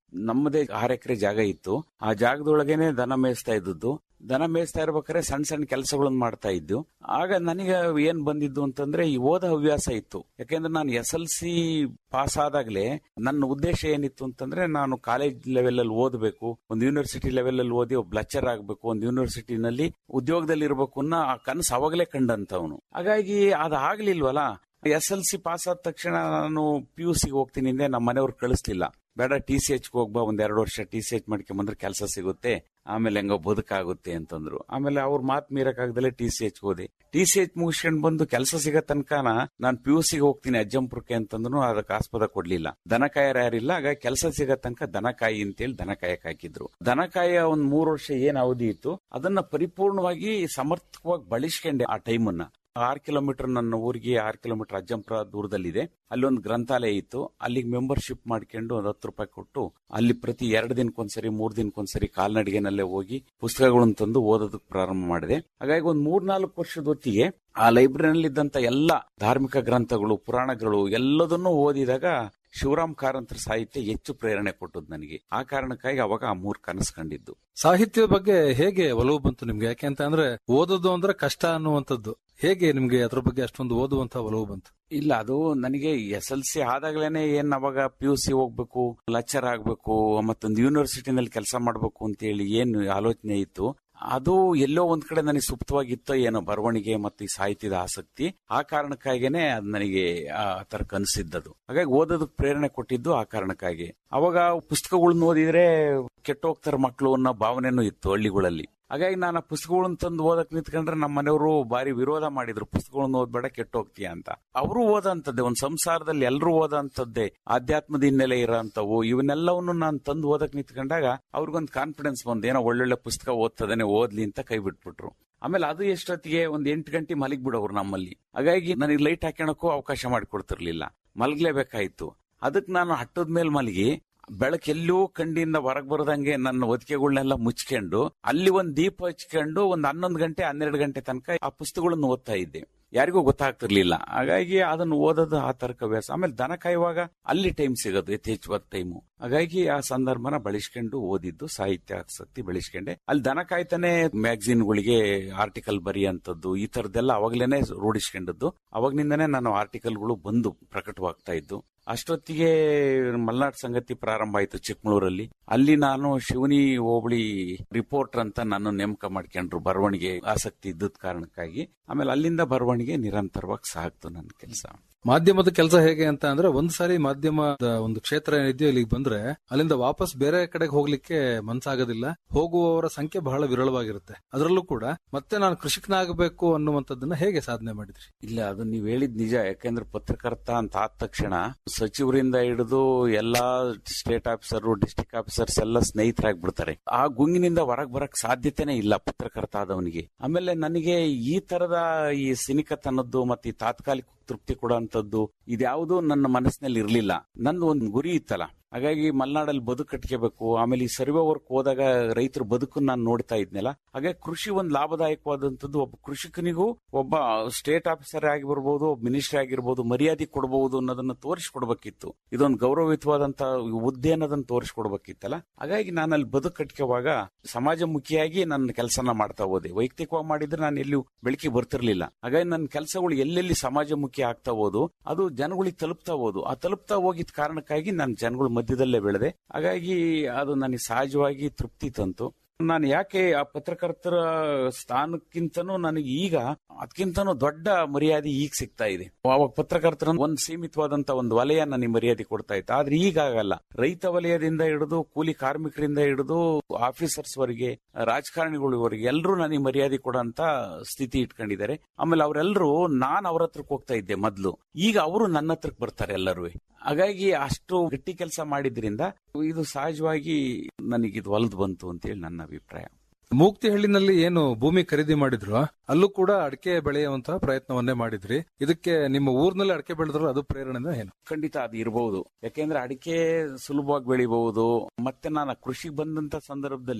ನಮ್ಮದೇ ಆರು ಎಕರೆ ಜಾಗ ಇತ್ತು ಆ ಜಾಗದೊಳಗೇನೆ ದನ ಮೇಯಿಸ್ತಾ ಇದ್ದದ್ದು ದನ ಮೇಯಿಸ್ತಾ ಇರ್ಬೇಕಾದ್ರೆ ಸಣ್ಣ ಸಣ್ಣ ಕೆಲಸಗಳನ್ನ ಮಾಡ್ತಾ ಇದ್ದು ಆಗ ನನಗೆ ಏನ್ ಬಂದಿದ್ದು ಅಂತಂದ್ರೆ ಈ ಓದ ಹವ್ಯಾಸ ಇತ್ತು ಯಾಕೆಂದ್ರೆ ನಾನು ಎಸ್ ಎಲ್ ಸಿ ಪಾಸ್ ಆದಾಗ್ಲೇ ನನ್ನ ಉದ್ದೇಶ ಏನಿತ್ತು ಅಂತಂದ್ರೆ ನಾನು ಕಾಲೇಜ್ ಲೆವೆಲ್ ಅಲ್ಲಿ ಓದಬೇಕು ಒಂದು ಯೂನಿವರ್ಸಿಟಿ ಲೆವೆಲ್ ಅಲ್ಲಿ ಓದಿ ಒಬ್ಬ ಲೆಕ್ಚರ್ ಆಗಬೇಕು ಒಂದು ಯೂನಿವರ್ಸಿಟಿನಲ್ಲಿ ಉದ್ಯೋಗದಲ್ಲಿ ಇರಬೇಕು ಅನ್ನೋ ಆ ಕನಸು ಅವಾಗಲೇ ಕಂಡಂತವನು ಹಾಗಾಗಿ ಅದು ಆಗ್ಲಿಲ್ವಲ್ಲ ಎಸ್ ಎಲ್ ಸಿ ಪಾಸ್ ಆದ ತಕ್ಷಣ ನಾನು ಪಿ ಯು ಸಿಗೆ ಹೋಗ್ತೀನಿ ಹಿಂದೆ ನಮ್ಮ ಮನೆಯವ್ರು ಕಳಿಸ್ಲಿಲ್ಲ ಬೇಡ ಟಿ ಸಿ ಎಚ್ ಹೋಗ್ಬಾ ಒಂದ್ ಎರಡು ವರ್ಷ ಟಿ ಸಿ ಎಚ್ ಮಾಡ್ಕೊಂಬಂದ್ರೆ ಕೆಲಸ ಸಿಗುತ್ತೆ ಆಮೇಲೆ ಹೆಂಗೋ ಬದುಕಾಗುತ್ತೆ ಅಂತಂದ್ರು ಆಮೇಲೆ ಅವ್ರ ಮಾತ್ ಮೀರಕ್ಕಾಗ್ದಲೆ ಟಿ ಸಿ ಎಚ್ ಹೋದೆ ಟಿ ಸಿ ಎಚ್ ಮುಗಿಸ್ಕೊಂಡ್ ಬಂದು ಕೆಲಸ ಸಿಗೋ ತನಕನ ನಾನು ಪಿ ಯು ಸಿಗೆ ಹೋಗ್ತೀನಿ ಅಜ್ಜಂಪುರಕ್ಕೆ ಅಂತಂದ್ರು ಅದಕ್ಕೆ ಆಸ್ಪದ ಕೊಡ್ಲಿಲ್ಲ ದನ ಕಾಯರ್ ಯಾರಿಲ್ಲ ಆಗ ಕೆಲಸ ಸಿಗೋ ತನಕ ದನ ಕಾಯಿ ಅಂತೇಳಿ ದನ ಕಾಯಕ್ ಹಾಕಿದ್ರು ದನ ಕಾಯ ಒಂದ್ ಮೂರು ವರ್ಷ ಏನ್ ಅವಧಿ ಇತ್ತು ಅದನ್ನ ಪರಿಪೂರ್ಣವಾಗಿ ಸಮರ್ಥವಾಗಿ ಬಳಸ್ಕೊಂಡೆ ಆ ಟೈಮನ್ನ ಆರು ಕಿಲೋಮೀಟರ್ ನನ್ನ ಊರಿಗೆ ಆರು ಕಿಲೋಮೀಟರ್ ಅಜ್ಜಂಪುರ ದೂರದಲ್ಲಿದೆ ಅಲ್ಲಿ ಒಂದು ಗ್ರಂಥಾಲಯ ಇತ್ತು ಅಲ್ಲಿಗೆ ಮೆಂಬರ್ಶಿಪ್ ಮಾಡ್ಕೊಂಡು ಒಂದು ಹತ್ತು ರೂಪಾಯಿ ಕೊಟ್ಟು ಅಲ್ಲಿ ಪ್ರತಿ ಎರಡು ದಿನಕ್ಕೊಂದ್ಸರಿ ಮೂರ್ ದಿನಕ್ಕೊಂದ್ಸರಿ ಕಾಲ್ನಡಿಗೆನಲ್ಲೇ ಹೋಗಿ ಪುಸ್ತಕಗಳನ್ನು ತಂದು ಓದೋದಕ್ಕೆ ಪ್ರಾರಂಭ ಮಾಡಿದೆ ಹಾಗಾಗಿ ಒಂದ್ ಮೂರ್ನಾಲ್ಕು ವರ್ಷದ ಹೊತ್ತಿಗೆ ಆ ಲೈಬ್ರರಿನಲ್ಲಿ ಇದ್ದಂತ ಎಲ್ಲ ಧಾರ್ಮಿಕ ಗ್ರಂಥಗಳು ಪುರಾಣಗಳು ಎಲ್ಲದನ್ನೂ ಓದಿದಾಗ ಶಿವರಾಮ್ ಕಾರಂತರ ಸಾಹಿತ್ಯ ಹೆಚ್ಚು ಪ್ರೇರಣೆ ಕೊಟ್ಟದ್ದು ನನಗೆ ಆ ಕಾರಣಕ್ಕಾಗಿ ಅವಾಗ ಆ ಮೂರ್ ಕನಸು ಕಂಡಿದ್ದು ಸಾಹಿತ್ಯದ ಬಗ್ಗೆ ಹೇಗೆ ಒಲವು ಬಂತು ನಿಮ್ಗೆ ಯಾಕೆ ಅಂತ ಅಂದ್ರೆ ಓದೋದು ಅಂದ್ರೆ ಕಷ್ಟ ಅನ್ನುವಂಥದ್ದು ಹೇಗೆ ನಿಮ್ಗೆ ಅದ್ರ ಬಗ್ಗೆ ಅಷ್ಟೊಂದು ಓದುವಂತ ಒಲವು ಬಂತು ಇಲ್ಲ ಅದು ನನಗೆ ಎಸ್ ಎಲ್ ಸಿ ಆದಾಗ್ಲೇನೆ ಏನ್ ಅವಾಗ ಪಿ ಯು ಸಿ ಹೋಗ್ಬೇಕು ಲೆಕ್ಚರ್ ಆಗ್ಬೇಕು ಮತ್ತೊಂದು ಯೂನಿವರ್ಸಿಟಿನಲ್ಲಿ ಕೆಲಸ ಮಾಡ್ಬೇಕು ಅಂತ ಹೇಳಿ ಏನು ಆಲೋಚನೆ ಇತ್ತು ಅದು ಎಲ್ಲೋ ಒಂದ್ ಕಡೆ ನನಗೆ ಸುಪ್ತವಾಗಿತ್ತೋ ಏನೋ ಬರವಣಿಗೆ ಮತ್ತು ಈ ಸಾಹಿತ್ಯದ ಆಸಕ್ತಿ ಆ ಕಾರಣಕ್ಕಾಗಿನೇ ಅದು ನನಗೆ ಆ ತರ ಕನಸಿದ್ದದು ಹಾಗಾಗಿ ಓದೋದಕ್ಕೆ ಪ್ರೇರಣೆ ಕೊಟ್ಟಿದ್ದು ಆ ಕಾರಣಕ್ಕಾಗಿ ಅವಾಗ ಪುಸ್ತಕಗಳನ್ನ ಓದಿದ್ರೆ ಕೆಟ್ಟೋಗ್ತಾರ ಮಕ್ಕಳು ಅನ್ನೋ ಭಾವನೆನೂ ಇತ್ತು ಹಳ್ಳಿಗಳಲ್ಲಿ ಹಾಗಾಗಿ ನಾನು ಆ ಪುಸ್ತಕಗಳನ್ನ ತಂದು ಓದಕ್ ನಿಂತ್ಕೊಂಡ್ರೆ ನಮ್ಮ ಮನೆಯವರು ಬಾರಿ ವಿರೋಧ ಮಾಡಿದ್ರು ಪುಸ್ತಕಗಳನ್ನ ಓದ್ಬೇಡ ಕೆಟ್ಟೋಗ್ತೀಯ ಅಂತ ಅವರು ಓದಂತದ್ದೇ ಒಂದ್ ಸಂಸಾರದಲ್ಲಿ ಎಲ್ಲರೂ ಓದಂತದ್ದೇ ಆಧ್ಯಾತ್ಮದ ಹಿನ್ನೆಲೆ ಇರೋಂಥವು ಇವನ್ನೆಲ್ಲವನ್ನು ನಾನು ತಂದು ಓದಕ್ ನಿಂತ್ಕೊಂಡಾಗ ಅವ್ರಿಗೊಂದು ಕಾನ್ಫಿಡೆನ್ಸ್ ಬಂದು ಏನೋ ಒಳ್ಳೊಳ್ಳೆ ಪುಸ್ತಕ ಓದ್ತದೇನೆ ಓದ್ಲಿ ಅಂತ ಕೈ ಬಿಟ್ಬಿಟ್ರು ಆಮೇಲೆ ಅದು ಎಷ್ಟೊತ್ತಿಗೆ ಒಂದ್ ಎಂಟು ಗಂಟೆ ಮಲಗಿಬಿಡೋರು ನಮ್ಮಲ್ಲಿ ಹಾಗಾಗಿ ನನಗೆ ಲೈಟ್ ಹಾಕೋಣಕ್ಕೂ ಅವಕಾಶ ಮಾಡಿಕೊಡ್ತಿರ್ಲಿಲ್ಲ ಮಲಗ್ಲೇಬೇಕಾಯ್ತು ಅದಕ್ಕೆ ನಾನು ಹಟ್ಟದ ಮೇಲೆ ಮಲಗಿ ಬೆಳಕೆಲ್ಲೂ ಕಂಡಿಯಿಂದ ಹೊರಗ್ ಬರದಂಗೆ ನನ್ನ ಒದಿಕೆಗಳನ್ನೆಲ್ಲ ಮುಚ್ಕೊಂಡು ಅಲ್ಲಿ ಒಂದ್ ದೀಪ ಹಚ್ಕೊಂಡು ಒಂದ್ ಹನ್ನೊಂದು ಗಂಟೆ ಹನ್ನೆರಡು ಗಂಟೆ ತನಕ ಆ ಪುಸ್ತಕಗಳನ್ನು ಓದ್ತಾ ಇದ್ದೆ ಯಾರಿಗೂ ಗೊತ್ತಾಗ್ತಿರ್ಲಿಲ್ಲ ಹಾಗಾಗಿ ಅದನ್ನು ಓದೋದು ಆ ತರಕ ಹವ್ಯಾಸ ಆಮೇಲೆ ದನ ಕಾಯುವಾಗ ಅಲ್ಲಿ ಟೈಮ್ ಸಿಗೋದು ಯಥೇಚ್ಛವಾದ ಟೈಮು ಹಾಗಾಗಿ ಆ ಸಂದರ್ಭನ ಬಳಸ್ಕೊಂಡು ಓದಿದ್ದು ಸಾಹಿತ್ಯ ಆಸಕ್ತಿ ಬೆಳೆಸ್ಕೊಂಡೆ ಅಲ್ಲಿ ದನ ಕಾಯ್ತಾನೆ ಮ್ಯಾಗಝಿನ್ಗಳಿಗೆ ಆರ್ಟಿಕಲ್ ಬರೆಯುವಂಥದ್ದು ಈ ತರದ್ದೆಲ್ಲ ಅವಾಗ್ಲೇನೆ ರೂಢಿಸ್ಕೊಂಡದ್ದು ಅವಾಗ್ನಿಂದನೇ ನಾನು ಆರ್ಟಿಕಲ್ಗಳು ಬಂದು ಪ್ರಕಟವಾಗ್ತಾ ಇದ್ದು ಅಷ್ಟೊತ್ತಿಗೆ ಮಲ್ನಾಡ್ ಸಂಗತಿ ಪ್ರಾರಂಭ ಆಯ್ತು ಚಿಕ್ಕಮಗಳೂರಲ್ಲಿ ಅಲ್ಲಿ ನಾನು ಶಿವನಿ ಹೋಬಳಿ ರಿಪೋರ್ಟರ್ ಅಂತ ನಾನು ನೇಮಕ ಮಾಡ್ಕೊಂಡ್ರು ಬರವಣಿಗೆ ಆಸಕ್ತಿ ಇದ್ದದ ಕಾರಣಕ್ಕಾಗಿ ಆಮೇಲೆ ಅಲ್ಲಿಂದ ಬರವಣಿಗೆ ನಿರಂತರವಾಗಿ ಸಾಗ್ತು ನನ್ನ ಕೆಲಸ ಮಾಧ್ಯಮದ ಕೆಲಸ ಹೇಗೆ ಅಂತ ಅಂದ್ರೆ ಒಂದ್ ಸಾರಿ ಮಾಧ್ಯಮದ ಒಂದು ಕ್ಷೇತ್ರ ಏನಿದೆಯೋ ಇಲ್ಲಿಗೆ ಬಂದ್ರೆ ಅಲ್ಲಿಂದ ವಾಪಸ್ ಬೇರೆ ಕಡೆಗೆ ಹೋಗ್ಲಿಕ್ಕೆ ಮನ್ಸಾಗೋದಿಲ್ಲ ಹೋಗುವವರ ಸಂಖ್ಯೆ ಬಹಳ ವಿರಳವಾಗಿರುತ್ತೆ ಅದರಲ್ಲೂ ಕೂಡ ಮತ್ತೆ ನಾನು ಕೃಷಿಕನಾಗಬೇಕು ಅನ್ನುವಂಥದ್ದನ್ನ ಹೇಗೆ ಸಾಧನೆ ಮಾಡಿದ್ರಿ ಇಲ್ಲ ಅದು ನೀವ್ ಹೇಳಿದ್ ನಿಜ ಯಾಕೆಂದ್ರೆ ಪತ್ರಕರ್ತ ಅಂತ ಆದ ತಕ್ಷಣ ಸಚಿವರಿಂದ ಹಿಡಿದು ಎಲ್ಲಾ ಸ್ಟೇಟ್ ಆಫೀಸರ್ ಡಿಸ್ಟಿಕ್ ಆಫೀಸರ್ಸ್ ಎಲ್ಲ ಸ್ನೇಹಿತರಾಗ್ಬಿಡ್ತಾರೆ ಆ ಗುಂಗಿನಿಂದ ಹೊರಗ್ ಬರಕ್ ಸಾಧ್ಯತೆನೇ ಇಲ್ಲ ಪತ್ರಕರ್ತ ಆದವನಿಗೆ ಆಮೇಲೆ ನನಗೆ ಈ ತರದ ಈ ಸಿನಿಕತನದ್ದು ಮತ್ತೆ ಈ ತಾತ್ಕಾಲಿಕ ತೃಪ್ತಿ ಕೊಡುವಂತದ್ದು ಇದ್ಯಾವುದೂ ನನ್ನ ಮನಸ್ಸಿನಲ್ಲಿ ಇರ್ಲಿಲ್ಲ ನಂದು ಒಂದು ಗುರಿ ಇತ್ತಲ್ಲ ಹಾಗಾಗಿ ಮಲೆನಾಡಲ್ಲಿ ಬದುಕು ಕಟ್ಕೋಬೇಕು ಆಮೇಲೆ ಈ ಸರ್ವೆ ವರ್ಕ್ ಹೋದಾಗ ರೈತರ ಬದುಕನ್ನ ನಾನು ನೋಡ್ತಾ ಇದ್ನಲ್ಲ ಹಾಗಾಗಿ ಕೃಷಿ ಒಂದು ಲಾಭದಾಯಕವಾದಂತದ್ದು ಒಬ್ಬ ಕೃಷಿಕನಿಗೂ ಒಬ್ಬ ಸ್ಟೇಟ್ ಆಫೀಸರ್ ಆಗಿರ್ಬೋದು ಒಬ್ಬ ಮಿನಿಸ್ಟರ್ ಆಗಿರ್ಬೋದು ಮರ್ಯಾದೆ ಕೊಡಬಹುದು ಅನ್ನೋದನ್ನ ತೋರಿಸ್ಕೊಡ್ಬೇಕಿತ್ತು ಇದೊಂದು ಗೌರವಯುತವಾದಂತ ಹುದ್ದೆ ಅನ್ನೋದನ್ನ ತೋರಿಸ್ಕೊಡ್ಬೇಕಿತ್ತಲ್ಲ ಹಾಗಾಗಿ ನಾನು ಅಲ್ಲಿ ಬದುಕು ಕಟ್ಕೋವಾಗ ಸಮಾಜಮುಖಿಯಾಗಿ ನನ್ನ ಕೆಲಸನ ಮಾಡ್ತಾ ಹೋದೆ ವೈಯಕ್ತಿಕವಾಗಿ ಮಾಡಿದ್ರೆ ನಾನು ಎಲ್ಲಿ ಬೆಳಕಿಗೆ ಬರ್ತಿರ್ಲಿಲ್ಲ ಹಾಗಾಗಿ ನನ್ನ ಕೆಲಸಗಳು ಎಲ್ಲೆಲ್ಲಿ ಸಮಾಜಮುಖಿ ಆಗ್ತಾ ಹೋದು ಅದು ಜನಗಳಿಗೆ ತಲುಪ್ತಾ ಹೋದು ಆ ತಲುಪ್ತಾ ಹೋಗಿದ ಕಾರಣಕ್ಕಾಗಿ ನಾನು ಜನಗಳ ಮಧ್ಯದಲ್ಲೇ ಬೆಳೆದೆ ಹಾಗಾಗಿ ಅದು ನನಗೆ ಸಹಜವಾಗಿ ತೃಪ್ತಿ ತಂತು ನಾನು ಯಾಕೆ ಆ ಪತ್ರಕರ್ತರ ಸ್ಥಾನಕ್ಕಿಂತನೂ ನನಗೆ ಈಗ ಅದಕ್ಕಿಂತನೂ ದೊಡ್ಡ ಮರ್ಯಾದೆ ಈಗ ಸಿಗ್ತಾ ಇದೆ ಅವಾಗ ಪತ್ರಕರ್ತರ ಒಂದು ಸೀಮಿತವಾದಂತ ಒಂದು ವಲಯ ನನಗೆ ಮರ್ಯಾದೆ ಕೊಡ್ತಾ ಇತ್ತು ಆದ್ರೆ ಈಗ ಆಗಲ್ಲ ರೈತ ವಲಯದಿಂದ ಹಿಡಿದು ಕೂಲಿ ಕಾರ್ಮಿಕರಿಂದ ಹಿಡಿದು ಆಫೀಸರ್ಸ್ ವರೆಗೆ ರಾಜಕಾರಣಿಗಳವರೆಗೆ ಎಲ್ಲರೂ ನನಗೆ ಮರ್ಯಾದೆ ಕೊಡೋಂತ ಸ್ಥಿತಿ ಇಟ್ಕೊಂಡಿದ್ದಾರೆ ಆಮೇಲೆ ಅವರೆಲ್ಲರೂ ನಾನ್ ಅವ್ರ ಹತ್ರಕ್ಕೆ ಹೋಗ್ತಾ ಇದ್ದೆ ಮೊದ್ಲು ಈಗ ಅವರು ನನ್ನ ಹತ್ರಕ್ಕೆ ಬರ್ತಾರೆ ಎಲ್ಲರೂ ಹಾಗಾಗಿ ಅಷ್ಟು ಗಟ್ಟಿ ಕೆಲಸ ಮಾಡಿದ್ರಿಂದ ಇದು ಸಹಜವಾಗಿ ನನಗಿದು ಒಲ್ದು ಬಂತು ಅಂತೇಳಿ ನನ್ನ ಅಭಿಪ್ರಾಯ ಮೂಕ್ತಿಹಳ್ಳಿನಲ್ಲಿ ಏನು ಭೂಮಿ ಖರೀದಿ ಮಾಡಿದ್ರು ಅಲ್ಲೂ ಕೂಡ ಅಡಿಕೆ ಬೆಳೆಯುವಂತಹ ಪ್ರಯತ್ನವನ್ನೇ ಮಾಡಿದ್ರಿ ಇದಕ್ಕೆ ನಿಮ್ಮ ಊರಿನಲ್ಲಿ ಅಡಿಕೆ ಬೆಳೆದ್ರು ಅದು ಪ್ರೇರಣೆ ಏನು ಖಂಡಿತ ಅದು ಇರಬಹುದು ಯಾಕೆಂದ್ರೆ ಅಡಿಕೆ ಸುಲಭವಾಗಿ ಬೆಳಿಬಹುದು ಮತ್ತೆ ನಾನು ಕೃಷಿಗೆ ಬಂದಂತ ಸಂದರ್ಭದಲ್ಲಿ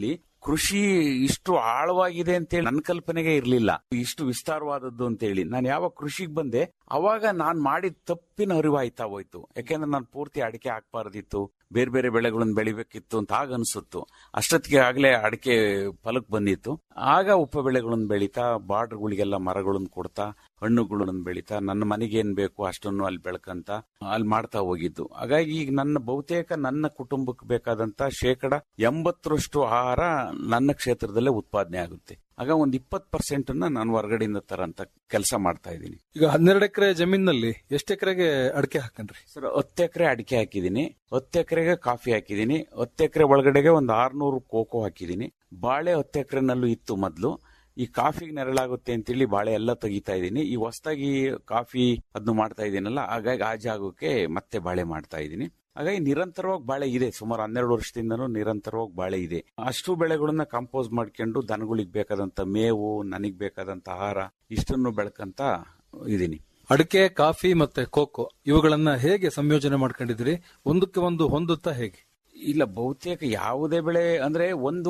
ಕೃಷಿ ಇಷ್ಟು ಆಳವಾಗಿದೆ ಅಂತೇಳಿ ನನ್ನ ಕಲ್ಪನೆಗೆ ಇರಲಿಲ್ಲ ಇಷ್ಟು ವಿಸ್ತಾರವಾದದ್ದು ಅಂತೇಳಿ ನಾನು ಯಾವಾಗ ಕೃಷಿಗೆ ಬಂದೆ ಅವಾಗ ನಾನ್ ಮಾಡಿದ ತಪ್ಪಿನ ಅರಿವು ಆಯ್ತಾ ಹೋಯ್ತು ಯಾಕೆಂದ್ರೆ ನಾನು ಪೂರ್ತಿ ಅಡಿಕೆ ಹಾಕ್ಬಾರ್ದಿತ್ತು ಬೇರೆ ಬೇರೆ ಬೆಳೆಗಳನ್ನ ಬೆಳಿಬೇಕಿತ್ತು ಅಂತ ಆಗ ಅನ್ಸುತ್ತು ಅಷ್ಟೊತ್ತಿಗೆ ಆಗ್ಲೇ ಅಡಿಕೆ ಫಲಕ್ ಬಂದಿತ್ತು ಆಗ ಉಪ ಬೆಳೆಗಳನ್ನ ಬೆಳೀತಾ ಬಾರ್ಡರ್ಗಳಿಗೆಲ್ಲ ಮರಗಳನ್ನ ಕೊಡ್ತಾ ಹಣ್ಣುಗಳನ್ನ ಬೆಳೀತಾ ನನ್ನ ಮನೆಗೆ ಏನ್ ಬೇಕು ಅಷ್ಟನ್ನು ಅಲ್ಲಿ ಬೆಳ್ಕಂತ ಅಲ್ಲಿ ಮಾಡ್ತಾ ಹೋಗಿದ್ದು ಹಾಗಾಗಿ ಈಗ ನನ್ನ ಬಹುತೇಕ ನನ್ನ ಕುಟುಂಬಕ್ಕೆ ಬೇಕಾದಂತ ಶೇಕಡ ಎಂಬತ್ತರಷ್ಟು ಆಹಾರ ನನ್ನ ಕ್ಷೇತ್ರದಲ್ಲೇ ಉತ್ಪಾದನೆ ಆಗುತ್ತೆ ಆಗ ಒಂದ್ ಇಪ್ಪತ್ ಪರ್ಸೆಂಟ್ ನಾನು ಹೊರಗಡೆಯಿಂದ ತರಂತ ಕೆಲಸ ಮಾಡ್ತಾ ಇದ್ದೀನಿ ಈಗ ಹನ್ನೆರಡು ಎಕರೆ ಜಮೀನಲ್ಲಿ ಎಷ್ಟು ಎಕರೆಗೆ ಅಡಿಕೆ ಹಾಕನ್ರಿ ಸರ್ ಹತ್ತು ಎಕರೆ ಅಡಿಕೆ ಹಾಕಿದ್ದೀನಿ ಹತ್ತು ಎಕರೆಗೆ ಕಾಫಿ ಹಾಕಿದ್ದೀನಿ ಹತ್ತು ಎಕರೆ ಒಳಗಡೆಗೆ ಒಂದು ಆರ್ನೂರು ಕೋಕೋ ಹಾಕಿದ್ದೀನಿ ಬಾಳೆ ಹತ್ತು ಎಕರೆನಲ್ಲೂ ಇತ್ತು ಮೊದಲು ಈ ಕಾಫಿಗೆ ನೆರಳಾಗುತ್ತೆ ಅಂತೇಳಿ ಬಾಳೆ ಎಲ್ಲ ತೆಗಿತಾ ಇದ್ದೀನಿ ಈ ಹೊಸದಾಗಿ ಕಾಫಿ ಅದನ್ನು ಮಾಡ್ತಾ ಇದ್ದೀನಲ್ಲ ಹಾಗಾಗಿ ಆ ಜಾಗಕ್ಕೆ ಮತ್ತೆ ಬಾಳೆ ಮಾಡ್ತಾ ಇದ್ದೀನಿ ಹಾಗಾಗಿ ನಿರಂತರವಾಗಿ ಬಾಳೆ ಇದೆ ಸುಮಾರು ಹನ್ನೆರಡು ವರ್ಷದಿಂದನೂ ನಿರಂತರವಾಗಿ ಬಾಳೆ ಇದೆ ಅಷ್ಟು ಬೆಳೆಗಳನ್ನ ಕಂಪೋಸ್ ಮಾಡ್ಕೊಂಡು ದನಗಳಿಗೆ ಬೇಕಾದಂತ ಮೇವು ನನಗ್ ಬೇಕಾದಂತ ಆಹಾರ ಇಷ್ಟನ್ನು ಬೆಳ್ಕಂತ ಇದೀನಿ ಅಡಿಕೆ ಕಾಫಿ ಮತ್ತೆ ಕೋಕೋ ಇವುಗಳನ್ನ ಹೇಗೆ ಸಂಯೋಜನೆ ಮಾಡ್ಕೊಂಡಿದ್ರಿ ಒಂದಕ್ಕೆ ಒಂದು ಹೊಂದುತ್ತಾ ಹೇಗೆ ಇಲ್ಲ ಬಹುತೇಕ ಯಾವುದೇ ಬೆಳೆ ಅಂದ್ರೆ ಒಂದು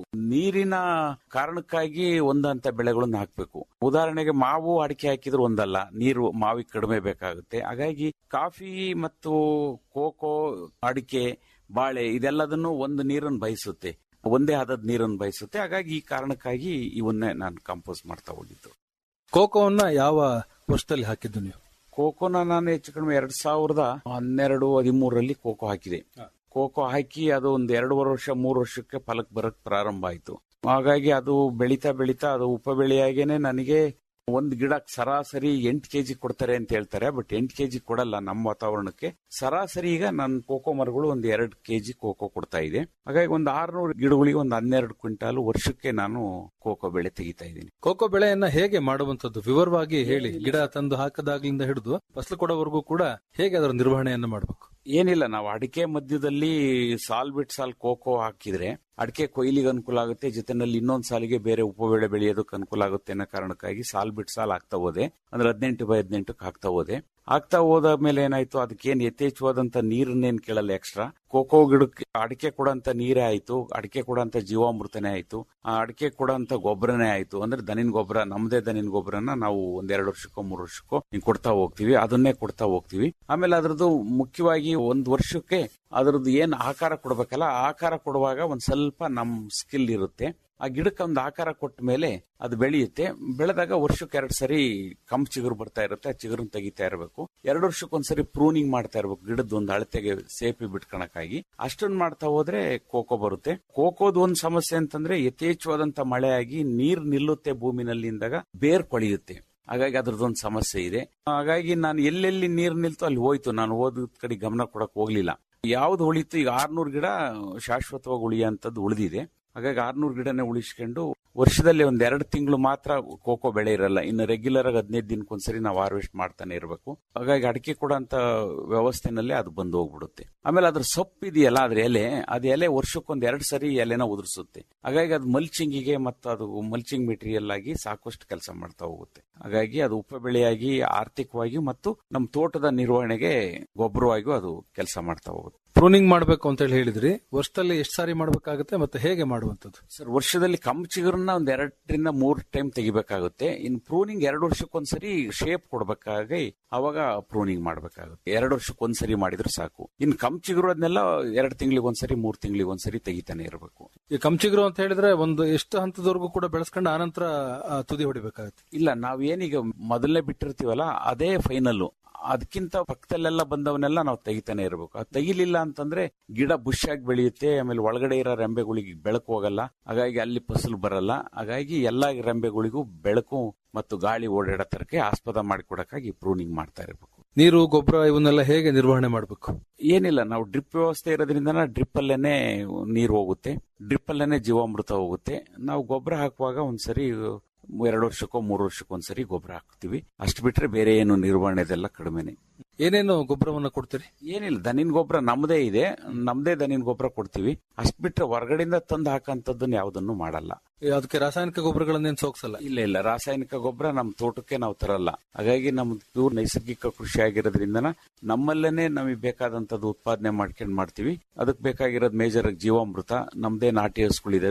ನೀರಿನ ಕಾರಣಕ್ಕಾಗಿ ಒಂದಂತ ಬೆಳೆಗಳನ್ನ ಹಾಕ್ಬೇಕು ಉದಾಹರಣೆಗೆ ಮಾವು ಅಡಿಕೆ ಹಾಕಿದ್ರೆ ಒಂದಲ್ಲ ನೀರು ಮಾವಿಗೆ ಕಡಿಮೆ ಬೇಕಾಗುತ್ತೆ ಹಾಗಾಗಿ ಕಾಫಿ ಮತ್ತು ಕೋಕೋ ಅಡಿಕೆ ಬಾಳೆ ಇದೆಲ್ಲದನ್ನು ಒಂದು ನೀರನ್ನು ಬಯಸುತ್ತೆ ಒಂದೇ ಹದದ ನೀರನ್ನು ಬಯಸುತ್ತೆ ಹಾಗಾಗಿ ಈ ಕಾರಣಕ್ಕಾಗಿ ಇವನ್ನೇ ನಾನು ಕಂಪೋಸ್ ಮಾಡ್ತಾ ಹೋಗಿದ್ದು ಕೋಕೋವನ್ನ ಯಾವ ವರ್ಷದಲ್ಲಿ ಹಾಕಿದ್ದು ನೀವು ಕೋಕೋನ ನಾನು ಹೆಚ್ಚು ಕಡಿಮೆ ಎರಡ್ ಸಾವಿರದ ಹನ್ನೆರಡು ಹದಿಮೂರರಲ್ಲಿ ಕೋಕೋ ಹಾಕಿದೆ ಕೋಕೋ ಹಾಕಿ ಅದು ಒಂದು ಎರಡೂವರೆ ವರ್ಷ ಮೂರು ವರ್ಷಕ್ಕೆ ಫಲಕ್ ಬರಕ್ ಪ್ರಾರಂಭ ಆಯ್ತು ಹಾಗಾಗಿ ಅದು ಬೆಳೀತಾ ಬೆಳೀತಾ ಅದು ಉಪ ಬೆಳೆಯಾಗೇನೆ ನನಗೆ ಒಂದ್ ಗಿಡಕ್ಕೆ ಸರಾಸರಿ ಎಂಟು ಕೆಜಿ ಕೊಡ್ತಾರೆ ಅಂತ ಹೇಳ್ತಾರೆ ಬಟ್ ಎಂಟು ಕೆಜಿ ಕೊಡಲ್ಲ ನಮ್ಮ ವಾತಾವರಣಕ್ಕೆ ಸರಾಸರಿ ಈಗ ನನ್ನ ಕೋಕೋ ಮರಗಳು ಒಂದ್ ಎರಡು ಕೆಜಿ ಕೋಕೋ ಕೊಡ್ತಾ ಇದೆ ಹಾಗಾಗಿ ಒಂದು ಆರ್ನೂರು ಗಿಡಗಳಿಗೆ ಒಂದು ಹನ್ನೆರಡು ಕ್ವಿಂಟಾಲ್ ವರ್ಷಕ್ಕೆ ನಾನು ಕೋಕೋ ಬೆಳೆ ತೆಗಿತಾ ಇದ್ದೀನಿ ಕೋಕೋ ಬೆಳೆಯನ್ನ ಹೇಗೆ ಮಾಡುವಂತದ್ದು ವಿವರವಾಗಿ ಹೇಳಿ ಗಿಡ ತಂದು ಹಾಕದಾಗ್ಲಿಂದ ಹಿಡಿದು ಫಸಲು ಕೊಡೋವರೆಗೂ ಕೂಡ ಹೇಗೆ ಅದರ ನಿರ್ವಹಣೆಯನ್ನ ಮಾಡಬೇಕು ಏನಿಲ್ಲ ನಾವು ಅಡಿಕೆ ಮಧ್ಯದಲ್ಲಿ ಸಾಲ್ ಬಿಟ್ ಸಾಲ್ ಕೋಕೋ ಹಾಕಿದ್ರೆ ಅಡಿಕೆ ಕೊಯ್ಲಿಗೆ ಅನುಕೂಲ ಆಗುತ್ತೆ ಜೊತೆನಲ್ಲಿ ಇನ್ನೊಂದ್ ಸಾಲಿಗೆ ಬೇರೆ ಉಪಬೆಳೆ ಬೆಳೆಯೋದಕ್ಕೆ ಅನುಕೂಲ ಆಗುತ್ತೆ ಅನ್ನೋ ಕಾರಣಕ್ಕಾಗಿ ಸಾಲ್ ಬಿಟ್ ಸಾಲ್ ಆಗ್ತಾ ಹೋದೆ ಅಂದ್ರೆ ಹದಿನೆಂಟು ಬೈ ಹದಿನೆಂಟಕ್ಕೆ ಹಾಕ್ತಾ ಹೋದೆ ಆಗ್ತಾ ಹೋದ ಮೇಲೆ ಏನಾಯ್ತು ಅದಕ್ಕೇನ್ ಯಥೇಚ್ಛವಾದಂತ ನೀರನ್ನೇನ್ ಕೇಳಲ್ಲ ಎಕ್ಸ್ಟ್ರಾ ಕೋಕೋ ಗಿಡಕ್ಕೆ ಅಡಿಕೆ ಕೊಡಂತ ನೀರೇ ಆಯ್ತು ಅಡಿಕೆ ಕೊಡಂತ ಜೀವಾಮೃತನೇ ಆಯ್ತು ಆ ಅಡಿಕೆ ಕೊಡಂತ ಗೊಬ್ಬರನೇ ಆಯ್ತು ಅಂದ್ರೆ ದನಿನ್ ಗೊಬ್ಬರ ನಮ್ದೇ ದನಿನ್ ಗೊಬ್ಬರನ ನಾವು ಒಂದೆರಡು ವರ್ಷಕ್ಕೋ ಮೂರು ವರ್ಷಕ್ಕೋ ಹಿಂಗ್ ಕೊಡ್ತಾ ಹೋಗ್ತೀವಿ ಅದನ್ನೇ ಕೊಡ್ತಾ ಹೋಗ್ತೀವಿ ಆಮೇಲೆ ಅದ್ರದ್ದು ಮುಖ್ಯವಾಗಿ ಒಂದ್ ವರ್ಷಕ್ಕೆ ಅದ್ರದ್ದು ಏನ್ ಆಕಾರ ಕೊಡ್ಬೇಕಲ್ಲ ಆ ಆಕಾರ ಕೊಡುವಾಗ ಒಂದ್ ಸ್ವಲ್ಪ ನಮ್ ಸ್ಕಿಲ್ ಇರುತ್ತೆ ಆ ಗಿಡಕ್ಕೆ ಒಂದು ಆಕಾರ ಕೊಟ್ಟ ಮೇಲೆ ಅದು ಬೆಳೆಯುತ್ತೆ ಬೆಳೆದಾಗ ವರ್ಷಕ್ಕೆ ಎರಡು ಸರಿ ಕಂಪ್ ಚಿಗುರು ಬರ್ತಾ ಇರುತ್ತೆ ಆ ಚಿಗುರನ್ನ ತೆಗಿತಾ ಇರಬೇಕು ಎರಡು ವರ್ಷಕ್ಕೊಂದ್ಸರಿ ಪ್ರೂನಿಂಗ್ ಮಾಡ್ತಾ ಇರಬೇಕು ಗಿಡದ ಒಂದು ಅಳತೆಗೆ ಸೇಪಿ ಬಿಟ್ಕೊಳಕ್ಕಾಗಿ ಅಷ್ಟೊಂದು ಮಾಡ್ತಾ ಹೋದ್ರೆ ಕೋಕೋ ಬರುತ್ತೆ ಕೋಕೋದ್ ಒಂದ್ ಸಮಸ್ಯೆ ಅಂತಂದ್ರೆ ಯಥೇಚ್ಛವಾದಂತ ಮಳೆ ಆಗಿ ನೀರ್ ನಿಲ್ಲುತ್ತೆ ಭೂಮಿನಲ್ಲಿ ಇಂದಾಗ ಬೇರ್ ಕೊಳೆಯುತ್ತೆ ಹಾಗಾಗಿ ಅದ್ರದ್ದೊಂದು ಸಮಸ್ಯೆ ಇದೆ ಹಾಗಾಗಿ ನಾನು ಎಲ್ಲೆಲ್ಲಿ ನೀರು ನಿಲ್ತು ಅಲ್ಲಿ ಹೋಯ್ತು ನಾನು ಓದೋದ್ ಕಡೆ ಗಮನ ಕೊಡಕ್ ಹೋಗ್ಲಿಲ್ಲ ಯಾವ್ದು ಉಳಿತು ಈಗ ಆರ್ನೂರು ಗಿಡ ಶಾಶ್ವತವಾಗಿ ಉಳಿಯುವಂತದ್ದು ಉಳಿದಿದೆ ಹಾಗಾಗಿ ಆರ್ನೂರು ಗಿಡನೇ ಉಳಿಸ್ಕೊಂಡು ವರ್ಷದಲ್ಲಿ ಒಂದ್ ಎರಡು ತಿಂಗಳು ಮಾತ್ರ ಕೋಕೋ ಬೆಳೆ ಇರಲ್ಲ ಇನ್ನು ರೆಗ್ಯುಲರ್ ಆಗಿ ಹದಿನೈದು ದಿನಕ್ಕೊಂದ್ಸರಿ ನಾವು ಹಾರ್ವೆಸ್ಟ್ ಮಾಡ್ತಾನೆ ಇರಬೇಕು ಹಾಗಾಗಿ ಅಡಿಕೆ ಕೊಡೋಂತ ವ್ಯವಸ್ಥೆನಲ್ಲಿ ಅದು ಬಂದು ಹೋಗ್ಬಿಡುತ್ತೆ ಆಮೇಲೆ ಅದ್ರ ಸೊಪ್ಪು ಇದೆಯಲ್ಲ ಅದ್ರ ಎಲೆ ಅದ್ ಎಲೆ ವರ್ಷಕ್ಕೊಂದ್ ಎರಡು ಸರಿ ಎಲೆನ ಉದುರಿಸುತ್ತೆ ಹಾಗಾಗಿ ಅದು ಮಲ್ಚಿಂಗಿಗೆ ಮತ್ತು ಅದು ಮಲ್ಚಿಂಗ್ ಮೆಟೀರಿಯಲ್ ಆಗಿ ಸಾಕಷ್ಟು ಕೆಲಸ ಮಾಡ್ತಾ ಹೋಗುತ್ತೆ ಹಾಗಾಗಿ ಅದು ಉಪ ಬೆಳೆಯಾಗಿ ಆರ್ಥಿಕವಾಗಿ ಮತ್ತು ನಮ್ಮ ತೋಟದ ನಿರ್ವಹಣೆಗೆ ಗೊಬ್ಬರವಾಗಿಯೂ ಅದು ಕೆಲಸ ಮಾಡ್ತಾ ಹೋಗುತ್ತೆ ಪ್ರೂನಿಂಗ್ ಮಾಡಬೇಕು ಅಂತ ಹೇಳಿ ಹೇಳಿದ್ರಿ ವರ್ಷದಲ್ಲಿ ಎಷ್ಟು ಸಾರಿ ಮಾಡಬೇಕಾಗುತ್ತೆ ಮತ್ತೆ ಹೇಗೆ ಮಾಡುವಂತದ್ದು ಸರ್ ವರ್ಷದಲ್ಲಿ ಕಮ್ಮಿ ಚಿಗುರನ್ನ ಒಂದ್ ಎರಡರಿಂದ ಮೂರ್ ಟೈಮ್ ತೆಗಿಬೇಕಾಗುತ್ತೆ ಇನ್ ಪ್ರೂನಿಂಗ್ ಎರಡು ವರ್ಷಕ್ಕೊಂದ್ಸರಿ ಶೇಪ್ ಕೊಡ್ಬೇಕಾಗಿ ಅವಾಗ ಪ್ರೂನಿಂಗ್ ಮಾಡ್ಬೇಕಾಗುತ್ತೆ ಎರಡು ವರ್ಷಕ್ಕೊಂದ್ಸರಿ ಮಾಡಿದ್ರೆ ಸಾಕು ಇನ್ ಕಮ್ ಚಿಗುರು ಅದನ್ನೆಲ್ಲ ಎರಡು ತಿಂಗಳಿಗೆ ಒಂದ್ಸರಿ ಮೂರ್ ತಿಂಗಳಿಗೆ ಒಂದ್ಸರಿ ತೆಗಿತಾನೆ ಇರಬೇಕು ಈ ಕಂಚಿಗರು ಅಂತ ಹೇಳಿದ್ರೆ ಒಂದು ಎಷ್ಟು ಹಂತದವರೆಗೂ ಕೂಡ ಬೆಳೆಸ್ಕೊಂಡು ಆನಂತರ ಆ, ತುದಿ ಹೊಡಿಬೇಕಾಗುತ್ತೆ ಇಲ್ಲ ನಾವೇನೀಗ ಮೊದಲನೇ ಬಿಟ್ಟಿರ್ತೀವಲ್ಲ ಅದೇ ಫೈನಲ್ ಅದಕ್ಕಿಂತ ಪಕ್ಕದಲ್ಲೆಲ್ಲ ಬಂದವನ್ನೆಲ್ಲ ನಾವು ತೆಗಿತಾನೆ ಇರಬೇಕು ಅದು ತೆಗಿಲಿಲ್ಲ ಅಂತಂದ್ರೆ ಗಿಡ ಬುಷ್ ಆಗಿ ಬೆಳೆಯುತ್ತೆ ಆಮೇಲೆ ಒಳಗಡೆ ಇರೋ ರೆಂಬೆಗಳಿಗೆ ಬೆಳಕು ಹೋಗಲ್ಲ ಹಾಗಾಗಿ ಅಲ್ಲಿ ಫಸಲು ಬರಲ್ಲ ಹಾಗಾಗಿ ಎಲ್ಲಾ ರೆಂಬೆಗಳಿಗೂ ಬೆಳಕು ಮತ್ತು ಗಾಳಿ ಓಡಾಡೋ ತರಕ್ಕೆ ಆಸ್ಪದ ಮಾಡಿಕೊಡಕ್ಕಾಗಿ ಪ್ರೂನಿಂಗ್ ಮಾಡ್ತಾ ಇರಬೇಕು ನೀರು ಗೊಬ್ಬರ ಇವನ್ನೆಲ್ಲ ಹೇಗೆ ನಿರ್ವಹಣೆ ಮಾಡಬೇಕು ಏನಿಲ್ಲ ನಾವು ಡ್ರಿಪ್ ವ್ಯವಸ್ಥೆ ಇರೋದ್ರಿಂದ ಡ್ರಿಪ್ ಅಲ್ಲೇನೆ ನೀರು ಹೋಗುತ್ತೆ ಡ್ರಿಪ್ ಅಲ್ಲೇನೆ ಜೀವಾಮೃತ ಹೋಗುತ್ತೆ ನಾವು ಗೊಬ್ಬರ ಹಾಕುವಾಗ ಒಂದ್ಸರಿ ಎರಡು ವರ್ಷಕ್ಕೋ ಮೂರು ವರ್ಷಕ್ಕೋ ಒಂದ್ಸರಿ ಗೊಬ್ಬರ ಹಾಕ್ತಿವಿ ಅಷ್ಟು ಬಿಟ್ರೆ ಬೇರೆ ಏನು ನಿರ್ವಹಣೆದೆಲ್ಲ ಕಡಿಮೆನೆ ಏನೇನು ಗೊಬ್ಬರವನ್ನ ಕೊಡ್ತೀರಿ ಏನಿಲ್ಲ ದನಿನ್ ಗೊಬ್ಬರ ನಮ್ದೇ ಇದೆ ನಮ್ದೇ ದನಿನ್ ಗೊಬ್ಬರ ಕೊಡ್ತೀವಿ ಅಷ್ಟ್ ಬಿಟ್ರೆ ಹೊರಗಡೆಯಿಂದ ತಂದು ಹಾಕಂತದ್ದನ್ನ ಯಾವ್ದನ್ನು ಮಾಡಲ್ಲ ಈ ಅದಕ್ಕೆ ರಾಸಾಯನಿಕ ಗೊಬ್ಬರಗಳನ್ನೇನು ಸೋಕ್ಸಲ್ಲ ಇಲ್ಲ ಇಲ್ಲ ರಾಸಾಯನಿಕ ಗೊಬ್ಬರ ನಮ್ ತೋಟಕ್ಕೆ ನಾವು ತರಲ್ಲ ಹಾಗಾಗಿ ನಮ್ದು ಪ್ಯೂರ್ ನೈಸರ್ಗಿಕ ಕೃಷಿ ಆಗಿರೋದ್ರಿಂದ ನಮ್ಮಲ್ಲೇನೆ ನಮಗೆ ಬೇಕಾದಂತದ್ದು ಉತ್ಪಾದನೆ ಮಾಡ್ಕೊಂಡ್ ಮಾಡ್ತೀವಿ ಅದಕ್ಕೆ ಬೇಕಾಗಿರೋದು ಮೇಜರ್ ಜೀವಾಮೃತ ನಮ್ದೇ ನಾಟಿ ಹಸುಗಳಿದಾವೆ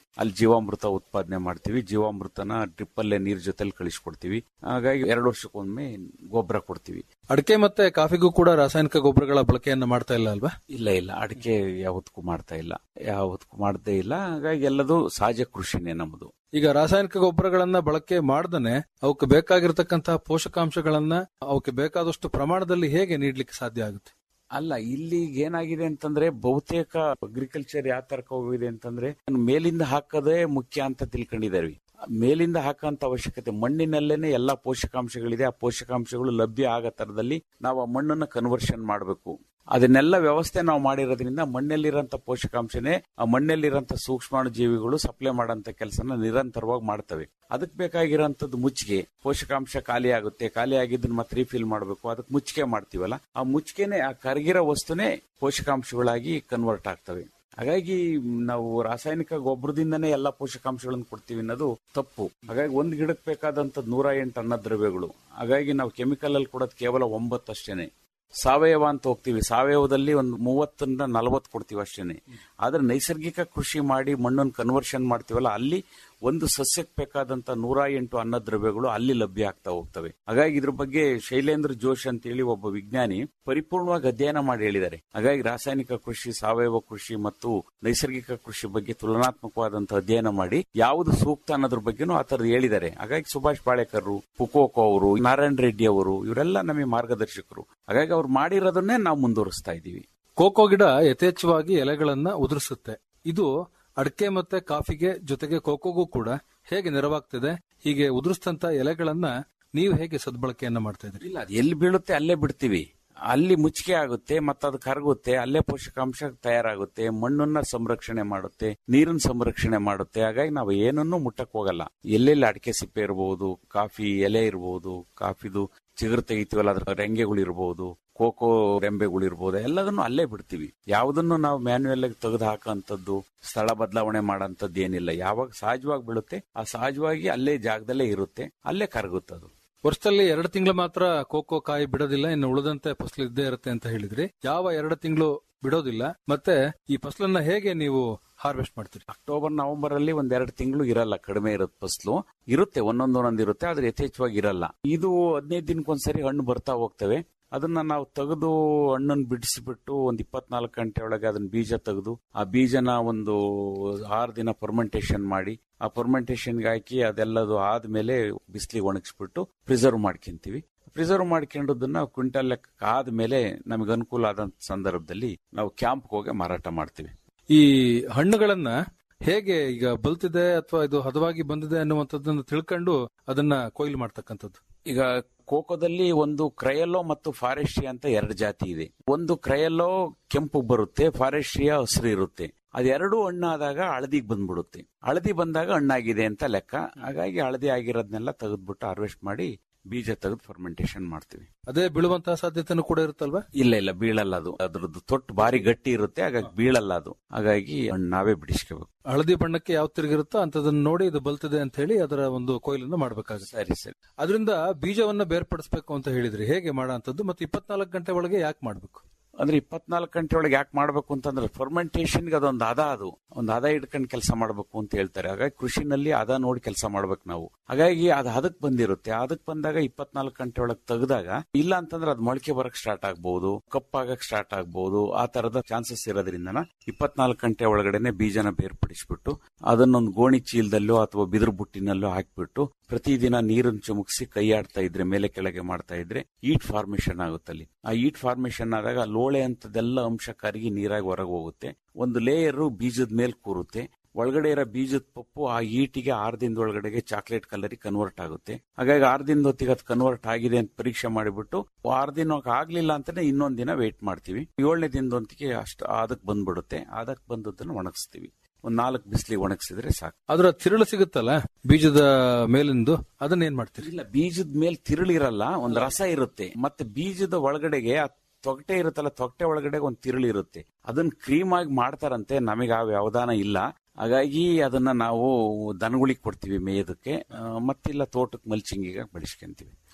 ಅಲ್ಲಿ ಜೀವಾಮೃತ ಉತ್ಪಾದನೆ ಮಾಡ್ತೀವಿ ಜೀವಾಮೃತನ ಡ್ರಿಪ್ ಅಲ್ಲೇ ನೀರ್ ಜೊತೆಲಿ ಕಳಿಸ್ಕೊಡ್ತೀವಿ ಹಾಗಾಗಿ ಎರಡು ವರ್ಷಕ್ಕೊಮ್ಮೆ ಗೊಬ್ಬರ ಕೊಡ್ತೀವಿ ಅಡಿಕೆ ಮತ್ತೆ ಕಾಫಿಗೂ ಕೂಡ ರಾಸಾಯನಿಕ ಗೊಬ್ಬರಗಳ ಬಳಕೆಯನ್ನ ಮಾಡ್ತಾ ಇಲ್ಲ ಅಲ್ವಾ ಇಲ್ಲ ಇಲ್ಲ ಅಡಿಕೆ ಯಾವತ್ತಕ್ಕೂ ಮಾಡ್ತಾ ಇಲ್ಲ ಯಾವತ್ತಕ್ಕೂ ಮಾಡದೇ ಇಲ್ಲ ಹಾಗಾಗಿ ಎಲ್ಲದೂ ಸಹಜ ಕೃಷಿನೇ ನಮ್ಮದು ಈಗ ರಾಸಾಯನಿಕ ಗೊಬ್ಬರಗಳನ್ನ ಬಳಕೆ ಮಾಡ್ದನೆ ಅವಕ್ಕೆ ಬೇಕಾಗಿರ್ತಕ್ಕಂತಹ ಪೋಷಕಾಂಶಗಳನ್ನ ಅವಕ್ಕೆ ಬೇಕಾದಷ್ಟು ಪ್ರಮಾಣದಲ್ಲಿ ಹೇಗೆ ನೀಡ್ಲಿಕ್ಕೆ ಸಾಧ್ಯ ಆಗುತ್ತೆ ಅಲ್ಲ ಇಲ್ಲಿ ಏನಾಗಿದೆ ಅಂತಂದ್ರೆ ಬಹುತೇಕ ಅಗ್ರಿಕಲ್ಚರ್ ಯಾವ ತರ ಹೋಗಿದೆ ಅಂತಂದ್ರೆ ಮೇಲಿಂದ ಹಾಕೋದೇ ಮುಖ್ಯ ಅಂತ ತಿಳ್ಕೊಂಡಿದ್ದಾರೆ ಮೇಲಿಂದ ಹಾಕಂತ ಅವಶ್ಯಕತೆ ಮಣ್ಣಿನಲ್ಲೇನೆ ಎಲ್ಲಾ ಪೋಷಕಾಂಶಗಳಿದೆ ಆ ಪೋಷಕಾಂಶಗಳು ಲಭ್ಯ ಆಗೋ ತರದಲ್ಲಿ ನಾವು ಆ ಮಣ್ಣನ್ನ ಕನ್ವರ್ಷನ್ ಮಾಡಬೇಕು ಅದನ್ನೆಲ್ಲ ವ್ಯವಸ್ಥೆ ನಾವು ಮಾಡಿರೋದ್ರಿಂದ ಮಣ್ಣಲ್ಲಿರೋಂಥ ಪೋಷಕಾಂಶನೇ ಆ ಮಣ್ಣಲ್ಲಿರೋಂಥ ಸೂಕ್ಷ್ಮಾಣು ಜೀವಿಗಳು ಸಪ್ಲೈ ಮಾಡೋಂಥ ಕೆಲಸನ ನಿರಂತರವಾಗಿ ಮಾಡ್ತವೆ ಅದಕ್ಕೆ ಬೇಕಾಗಿರೋಂಥದ್ದು ಮುಚ್ಚಿಗೆ ಪೋಷಕಾಂಶ ಖಾಲಿ ಆಗುತ್ತೆ ಖಾಲಿ ಆಗಿದ್ದನ್ನ ಮತ್ತೆ ರೀಫಿಲ್ ಮಾಡಬೇಕು ಅದಕ್ಕೆ ಮುಚ್ಚಿಗೆ ಮಾಡ್ತೀವಲ್ಲ ಆ ಮುಚ್ಚಿಗೆನೆ ಆ ಕರಗಿರೋ ವಸ್ತುನೇ ಪೋಷಕಾಂಶಗಳಾಗಿ ಕನ್ವರ್ಟ್ ಆಗ್ತವೆ ಹಾಗಾಗಿ ನಾವು ರಾಸಾಯನಿಕ ಗೊಬ್ಬರದಿಂದನೇ ಎಲ್ಲಾ ಪೋಷಕಾಂಶಗಳನ್ನು ಕೊಡ್ತೀವಿ ಅನ್ನೋದು ತಪ್ಪು ಹಾಗಾಗಿ ಒಂದ್ ಗಿಡಕ್ಕೆ ಬೇಕಾದಂತದ್ ನೂರ ಎಂಟು ಅನ್ನದ್ರವ್ಯಗಳು ಹಾಗಾಗಿ ನಾವು ಕೆಮಿಕಲ್ ಅಲ್ಲಿ ಕೊಡೋದು ಕೇವಲ ಒಂಬತ್ತು ಅಷ್ಟೇನೆ ಸಾವಯವ ಅಂತ ಹೋಗ್ತೀವಿ ಸಾವಯವದಲ್ಲಿ ಒಂದು ಮೂವತ್ತರಿಂದ ನಲವತ್ತು ಕೊಡ್ತೀವಿ ಅಷ್ಟೇನೆ ಆದ್ರೆ ನೈಸರ್ಗಿಕ ಕೃಷಿ ಮಾಡಿ ಮಣ್ಣನ್ನು ಕನ್ವರ್ಷನ್ ಮಾಡ್ತೀವಲ್ಲ ಅಲ್ಲಿ ಒಂದು ಸಸ್ಯಕ್ಕೆ ಬೇಕಾದಂತ ನೂರ ಎಂಟು ಅನ್ನದ್ರವ್ಯಗಳು ಅಲ್ಲಿ ಲಭ್ಯ ಆಗ್ತಾ ಹೋಗ್ತವೆ ಹಾಗಾಗಿ ಇದ್ರ ಬಗ್ಗೆ ಶೈಲೇಂದ್ರ ಜೋಶ್ ಅಂತ ಹೇಳಿ ಒಬ್ಬ ವಿಜ್ಞಾನಿ ಪರಿಪೂರ್ಣವಾಗಿ ಅಧ್ಯಯನ ಮಾಡಿ ಹೇಳಿದ್ದಾರೆ ಹಾಗಾಗಿ ರಾಸಾಯನಿಕ ಕೃಷಿ ಸಾವಯವ ಕೃಷಿ ಮತ್ತು ನೈಸರ್ಗಿಕ ಕೃಷಿ ಬಗ್ಗೆ ತುಲನಾತ್ಮಕವಾದಂತಹ ಅಧ್ಯಯನ ಮಾಡಿ ಯಾವುದು ಸೂಕ್ತ ಅನ್ನೋದ್ರ ಬಗ್ಗೆನೂ ಆ ತರದ್ ಹೇಳಿದ್ದಾರೆ ಹಾಗಾಗಿ ಸುಭಾಷ್ ಪಾಳೇಕರ್ ಪುಕೋಕೋ ಅವರು ನಾರಾಯಣ ರೆಡ್ಡಿ ಅವರು ಇವರೆಲ್ಲ ನಮಗೆ ಮಾರ್ಗದರ್ಶಕರು ಹಾಗಾಗಿ ಅವ್ರು ಮಾಡಿರೋದನ್ನೇ ನಾವು ಮುಂದುವರಿಸ್ತಾ ಇದ್ದೀವಿ ಕೋಕೋ ಗಿಡ ಯಥೇಚ್ಛವಾಗಿ ಎಲೆಗಳನ್ನ ಉದುರಿಸುತ್ತೆ ಇದು ಅಡಿಕೆ ಮತ್ತೆ ಕಾಫಿಗೆ ಜೊತೆಗೆ ಕೋಕೋಗೂ ಕೂಡ ಹೇಗೆ ನೆರವಾಗ್ತಿದೆ ಹೀಗೆ ಉದುರಿಸಿದಂತ ಎಲೆಗಳನ್ನ ನೀವು ಹೇಗೆ ಸದ್ಬಳಕೆಯನ್ನ ಮಾಡ್ತಾ ಇದ್ರಿ ಇಲ್ಲ ಅದು ಎಲ್ಲಿ ಬೀಳುತ್ತೆ ಅಲ್ಲೇ ಬಿಡ್ತೀವಿ ಅಲ್ಲಿ ಮುಚ್ಚಿಗೆ ಆಗುತ್ತೆ ಮತ್ತೆ ಅದು ಕರಗುತ್ತೆ ಅಲ್ಲೇ ಪೋಷಕಾಂಶ ತಯಾರಾಗುತ್ತೆ ಮಣ್ಣನ್ನ ಸಂರಕ್ಷಣೆ ಮಾಡುತ್ತೆ ನೀರನ್ನ ಸಂರಕ್ಷಣೆ ಮಾಡುತ್ತೆ ಹಾಗಾಗಿ ನಾವು ಏನನ್ನೂ ಮುಟ್ಟಕ್ ಹೋಗಲ್ಲ ಎಲ್ಲೆಲ್ಲಿ ಅಡಿಕೆ ಸಿಪ್ಪೆ ಇರಬಹುದು ಕಾಫಿ ಎಲೆ ಇರಬಹುದು ಕಾಫಿದು ಚಿಗುರು ತೆಗಿತೀವಲ್ಲ ಅದ್ರ ರೆಂಗೆಗಳು ಇರಬಹುದು ಕೋಕೋ ರೆಂಬೆಗಳು ಇರ್ಬೋದು ಎಲ್ಲದನ್ನು ಅಲ್ಲೇ ಬಿಡ್ತೀವಿ ಯಾವುದನ್ನು ನಾವು ಮ್ಯಾನ್ಯುಯಲ್ ಆಗಿ ತೆಗೆದು ಹಾಕಂತದ್ದು ಸ್ಥಳ ಬದಲಾವಣೆ ಮಾಡೋಂಥದ್ದು ಏನಿಲ್ಲ ಯಾವಾಗ ಸಹಜವಾಗಿ ಬೀಳುತ್ತೆ ಆ ಸಹಜವಾಗಿ ಅಲ್ಲೇ ಜಾಗದಲ್ಲೇ ಇರುತ್ತೆ ಅಲ್ಲೇ ಕರಗುತ್ತೆ ಅದು ವರ್ಷದಲ್ಲಿ ಎರಡು ತಿಂಗಳು ಮಾತ್ರ ಕೋಕೋ ಕಾಯಿ ಬಿಡೋದಿಲ್ಲ ಇನ್ನು ಉಳಿದಂತೆ ಫಸಲು ಇದ್ದೇ ಇರುತ್ತೆ ಅಂತ ಹೇಳಿದ್ರಿ ಯಾವ ಎರಡು ತಿಂಗಳು ಬಿಡೋದಿಲ್ಲ ಮತ್ತೆ ಈ ಫಸಲನ್ನ ಹೇಗೆ ನೀವು ಹಾರ್ವೆಸ್ಟ್ ಮಾಡ್ತೀರಿ ಅಕ್ಟೋಬರ್ ನವೆಂಬರ್ ಅಲ್ಲಿ ಒಂದೆರಡು ತಿಂಗಳು ಇರಲ್ಲ ಕಡಿಮೆ ಇರುತ್ತೆ ಫಸಲು ಇರುತ್ತೆ ಒಂದೊಂದು ಒಂದೊಂದು ಇರುತ್ತೆ ಆದ್ರೆ ಯಥೇಚ್ಛವಾಗಿ ಇರಲ್ಲ ಇದು ಹದಿನೈದು ದಿನಕ್ಕೊಂದ್ಸರಿ ಹಣ್ಣು ಬರ್ತಾ ಹೋಗ್ತವೆ ಅದನ್ನ ನಾವು ತೆಗೆದು ಹಣ್ಣನ್ನು ಬಿಡಿಸಿಬಿಟ್ಟು ಒಂದ್ ಇಪ್ಪತ್ನಾಲ್ಕು ಗಂಟೆ ಒಳಗೆ ಅದನ್ನ ಬೀಜ ತೆಗೆದು ಆ ಬೀಜನ ಒಂದು ಆರು ದಿನ ಫರ್ಮೆಂಟೇಶನ್ ಮಾಡಿ ಆ ಫರ್ಮೆಂಟೇಶನ್ಗೆ ಹಾಕಿ ಅದೆಲ್ಲದು ಆದ್ಮೇಲೆ ಬಿಸಿಲಿಗೆ ಒಣಗಿಸ್ಬಿಟ್ಟು ಪ್ರಿಸರ್ವ್ ಮಾಡ್ಕೊಂತೀವಿ ಪ್ರಿಸರ್ವ್ ಮಾಡ್ಕೊಂಡದನ್ನ ಕ್ವಿಂಟಲ್ ಲೆಕ್ಕ ಆದ್ಮೇಲೆ ನಮಗೆ ಅನುಕೂಲ ಆದಂತ ಸಂದರ್ಭದಲ್ಲಿ ನಾವು ಕ್ಯಾಂಪ್ಗೆ ಹೋಗಿ ಮಾರಾಟ ಮಾಡ್ತೀವಿ ಈ ಹಣ್ಣುಗಳನ್ನ ಹೇಗೆ ಈಗ ಬಲ್ತಿದೆ ಅಥವಾ ಇದು ಹದವಾಗಿ ಬಂದಿದೆ ಅನ್ನುವಂಥದ್ದನ್ನು ತಿಳ್ಕೊಂಡು ಅದನ್ನ ಕೊಯ್ಲು ಮಾಡ್ತಕ್ಕಂಥದ್ದು ಈಗ ಕೋಕೋದಲ್ಲಿ ಒಂದು ಕ್ರಯಲ್ಲೋ ಮತ್ತು ಫಾರೆಸ್ಟ್ರಿಯಾ ಅಂತ ಎರಡು ಜಾತಿ ಇದೆ ಒಂದು ಕ್ರಯಲ್ಲೋ ಕೆಂಪು ಬರುತ್ತೆ ಫಾರೆಸ್ಟ್ರಿಯಾ ಹಸಿರು ಇರುತ್ತೆ ಅದೆರಡು ಹಣ್ಣಾದಾಗ ಹಳದಿಗೆ ಬಂದ್ಬಿಡುತ್ತೆ ಹಳದಿ ಬಂದಾಗ ಹಣ್ಣಾಗಿದೆ ಅಂತ ಲೆಕ್ಕ ಹಾಗಾಗಿ ಹಳದಿ ಆಗಿರೋದನ್ನೆಲ್ಲ ತೆಗೆದ್ಬಿಟ್ಟು ಹಾರ್ವೆಸ್ಟ್ ಮಾಡಿ ಬೀಜ ತೆಗೆದು ಫರ್ಮೆಂಟೇಶನ್ ಮಾಡ್ತೀವಿ ಅದೇ ಬೀಳುವಂತಹ ಸಾಧ್ಯತೆನೂ ಕೂಡ ಇರುತ್ತಲ್ವಾ ಇಲ್ಲ ಇಲ್ಲ ಬೀಳಲ್ಲ ಅದು ಅದ್ರದ್ದು ತೊಟ್ಟು ಭಾರಿ ಗಟ್ಟಿ ಇರುತ್ತೆ ಹಾಗಾಗಿ ಬೀಳಲ್ಲ ಅದು ಹಾಗಾಗಿ ಹಣ್ಣು ನಾವೇ ಬಿಡಿಸ್ಕೋಬೇಕು ಹಳದಿ ಬಣ್ಣಕ್ಕೆ ಯಾವ ತಿರುಗಿರುತ್ತೋ ಅಂತದನ್ನ ನೋಡಿ ಇದು ಬಲ್ತಿದೆ ಅಂತ ಹೇಳಿ ಅದರ ಒಂದು ಕೊಯ್ಲನ್ನು ಮಾಡಬೇಕಾಗುತ್ತೆ ಸರಿ ಸರಿ ಅದರಿಂದ ಬೀಜವನ್ನ ಬೇರ್ಪಡಿಸಬೇಕು ಅಂತ ಹೇಳಿದ್ರಿ ಹೇಗೆ ಮಾಡೋಂಥದ್ದು ಮತ್ತೆ ಇಪ್ಪತ್ನಾಲ್ಕು ಗಂಟೆ ಒಳಗೆ ಯಾಕೆ ಮಾಡಬೇಕು ಅಂದ್ರೆ ಇಪ್ಪತ್ನಾಲ್ಕು ಗಂಟೆ ಒಳಗೆ ಯಾಕೆ ಮಾಡ್ಬೇಕು ಅಂತಂದ್ರೆ ಫರ್ಮೆಂಟೇಶನ್ಗೆ ಅದೊಂದು ಹದ ಅದು ಒಂದು ಹದ ಇಟ್ಕೊಂಡು ಕೆಲಸ ಮಾಡಬೇಕು ಅಂತ ಹೇಳ್ತಾರೆ ಹಾಗಾಗಿ ಕೃಷಿನಲ್ಲಿ ಹದ ನೋಡಿ ಕೆಲಸ ಮಾಡ್ಬೇಕು ನಾವು ಹಾಗಾಗಿ ಅದು ಹದಕ್ ಬಂದಿರುತ್ತೆ ಅದಕ್ ಬಂದಾಗ ಇಪ್ಪತ್ನಾಲ್ಕು ಗಂಟೆ ಒಳಗೆ ತೆಗೆದಾಗ ಇಲ್ಲ ಅಂತಂದ್ರೆ ಅದು ಮೊಳಕೆ ಬರಕ್ ಸ್ಟಾರ್ಟ್ ಆಗ್ಬಹುದು ಕಪ್ಪಾಗಕ್ ಸ್ಟಾರ್ಟ್ ಆಗ್ಬಹುದು ಆ ತರದ ಚಾನ್ಸಸ್ ಇರೋದ್ರಿಂದ ಇಪ್ಪತ್ನಾಲ್ಕು ಗಂಟೆ ಒಳಗಡೆನೆ ಬೀಜನ ಬೇರ್ಪಡಿಸ್ಬಿಟ್ಟು ಅದನ್ನೊಂದು ಗೋಣಿ ಚೀಲದಲ್ಲೋ ಅಥವಾ ಬಿದಿರು ಬುಟ್ಟಿನಲ್ಲೋ ಹಾಕ್ಬಿಟ್ಟು ಪ್ರತಿದಿನ ನೀರನ್ನು ಚುಮುಕ್ಸಿ ಕೈ ಆಡ್ತಾ ಇದ್ರೆ ಮೇಲೆ ಕೆಳಗೆ ಮಾಡ್ತಾ ಇದ್ರೆ ಈಟ್ ಫಾರ್ಮೇಶನ್ ಆಗುತ್ತಲ್ಲಿ ಆ ಈಟ್ ಫಾರ್ಮೇಶನ್ ಆದಾಗ ಲೋಳೆ ಅಂತದೆಲ್ಲ ಅಂಶ ಕರಗಿ ನೀರಾಗಿ ಹೊರಗೆ ಹೋಗುತ್ತೆ ಒಂದು ಲೇಯರ್ ಬೀಜದ ಮೇಲೆ ಕೂರುತ್ತೆ ಒಳಗಡೆ ಇರೋ ಬೀಜದ ಪಪ್ಪು ಆ ಈಟಿಗೆ ಆರು ದಿನದ ಒಳಗಡೆಗೆ ಚಾಕ್ಲೇಟ್ ಕಲರ್ ಕನ್ವರ್ಟ್ ಆಗುತ್ತೆ ಹಾಗಾಗಿ ಆರು ದಿನದ ಹೊತ್ತಿಗೆ ಅದು ಕನ್ವರ್ಟ್ ಆಗಿದೆ ಅಂತ ಪರೀಕ್ಷೆ ಮಾಡಿಬಿಟ್ಟು ಆರು ದಿನ ಆಗ್ಲಿಲ್ಲ ಅಂತಾನೆ ಇನ್ನೊಂದ್ ದಿನ ವೇಟ್ ಮಾಡ್ತೀವಿ ಏಳನೇ ದಿನದೊಂದಿಗೆ ಅಷ್ಟು ಅದಕ್ಕೆ ಬಂದ್ಬಿಡುತ್ತೆ ಅದಕ್ಕೆ ಬಂದದ್ದನ್ನು ಒಣಗಿಸ್ತೀವಿ ಒಂದ್ ನಾಲ್ಕು ಬಿಸಿಲಿಗೆ ಒಣಗಿಸಿದ್ರೆ ಸಾಕು ಅದರ ತಿರುಳು ಸಿಗುತ್ತಲ್ಲ ಬೀಜದ ಮೇಲಿಂದು ಅದನ್ನ ಏನ್ ಮಾಡ್ತೀರಿ ಇಲ್ಲ ಬೀಜದ ಮೇಲೆ ತಿರುಳಿರಲ್ಲ ಒಂದ್ ರಸ ಇರುತ್ತೆ ಮತ್ತೆ ಬೀಜದ ಒಳಗಡೆಗೆ ಆ ತೊಗಟೆ ಇರುತ್ತಲ್ಲ ತೊಗಟೆ ಒಳಗಡೆ ಒಂದ್ ತಿರುಳು ಇರುತ್ತೆ ಅದನ್ನ ಕ್ರೀಮ್ ಆಗಿ ಮಾಡ್ತಾರಂತೆ ನಮಗೆ ಆ ವ್ಯವಧಾನ ಇಲ್ಲ ಹಾಗಾಗಿ ಅದನ್ನ ನಾವು ದನಗಳಿಗೆ ಕೊಡ್ತೀವಿ ಮೇಯೋದಕ್ಕೆ ಆ, ಮತ್ತಿಲ್ಲ ತೋಟಕ್ಕೆ ಮಲ್ಚಿಂಗಿಗೆ ಬಳಸ್ಕೊಂತೀವಿ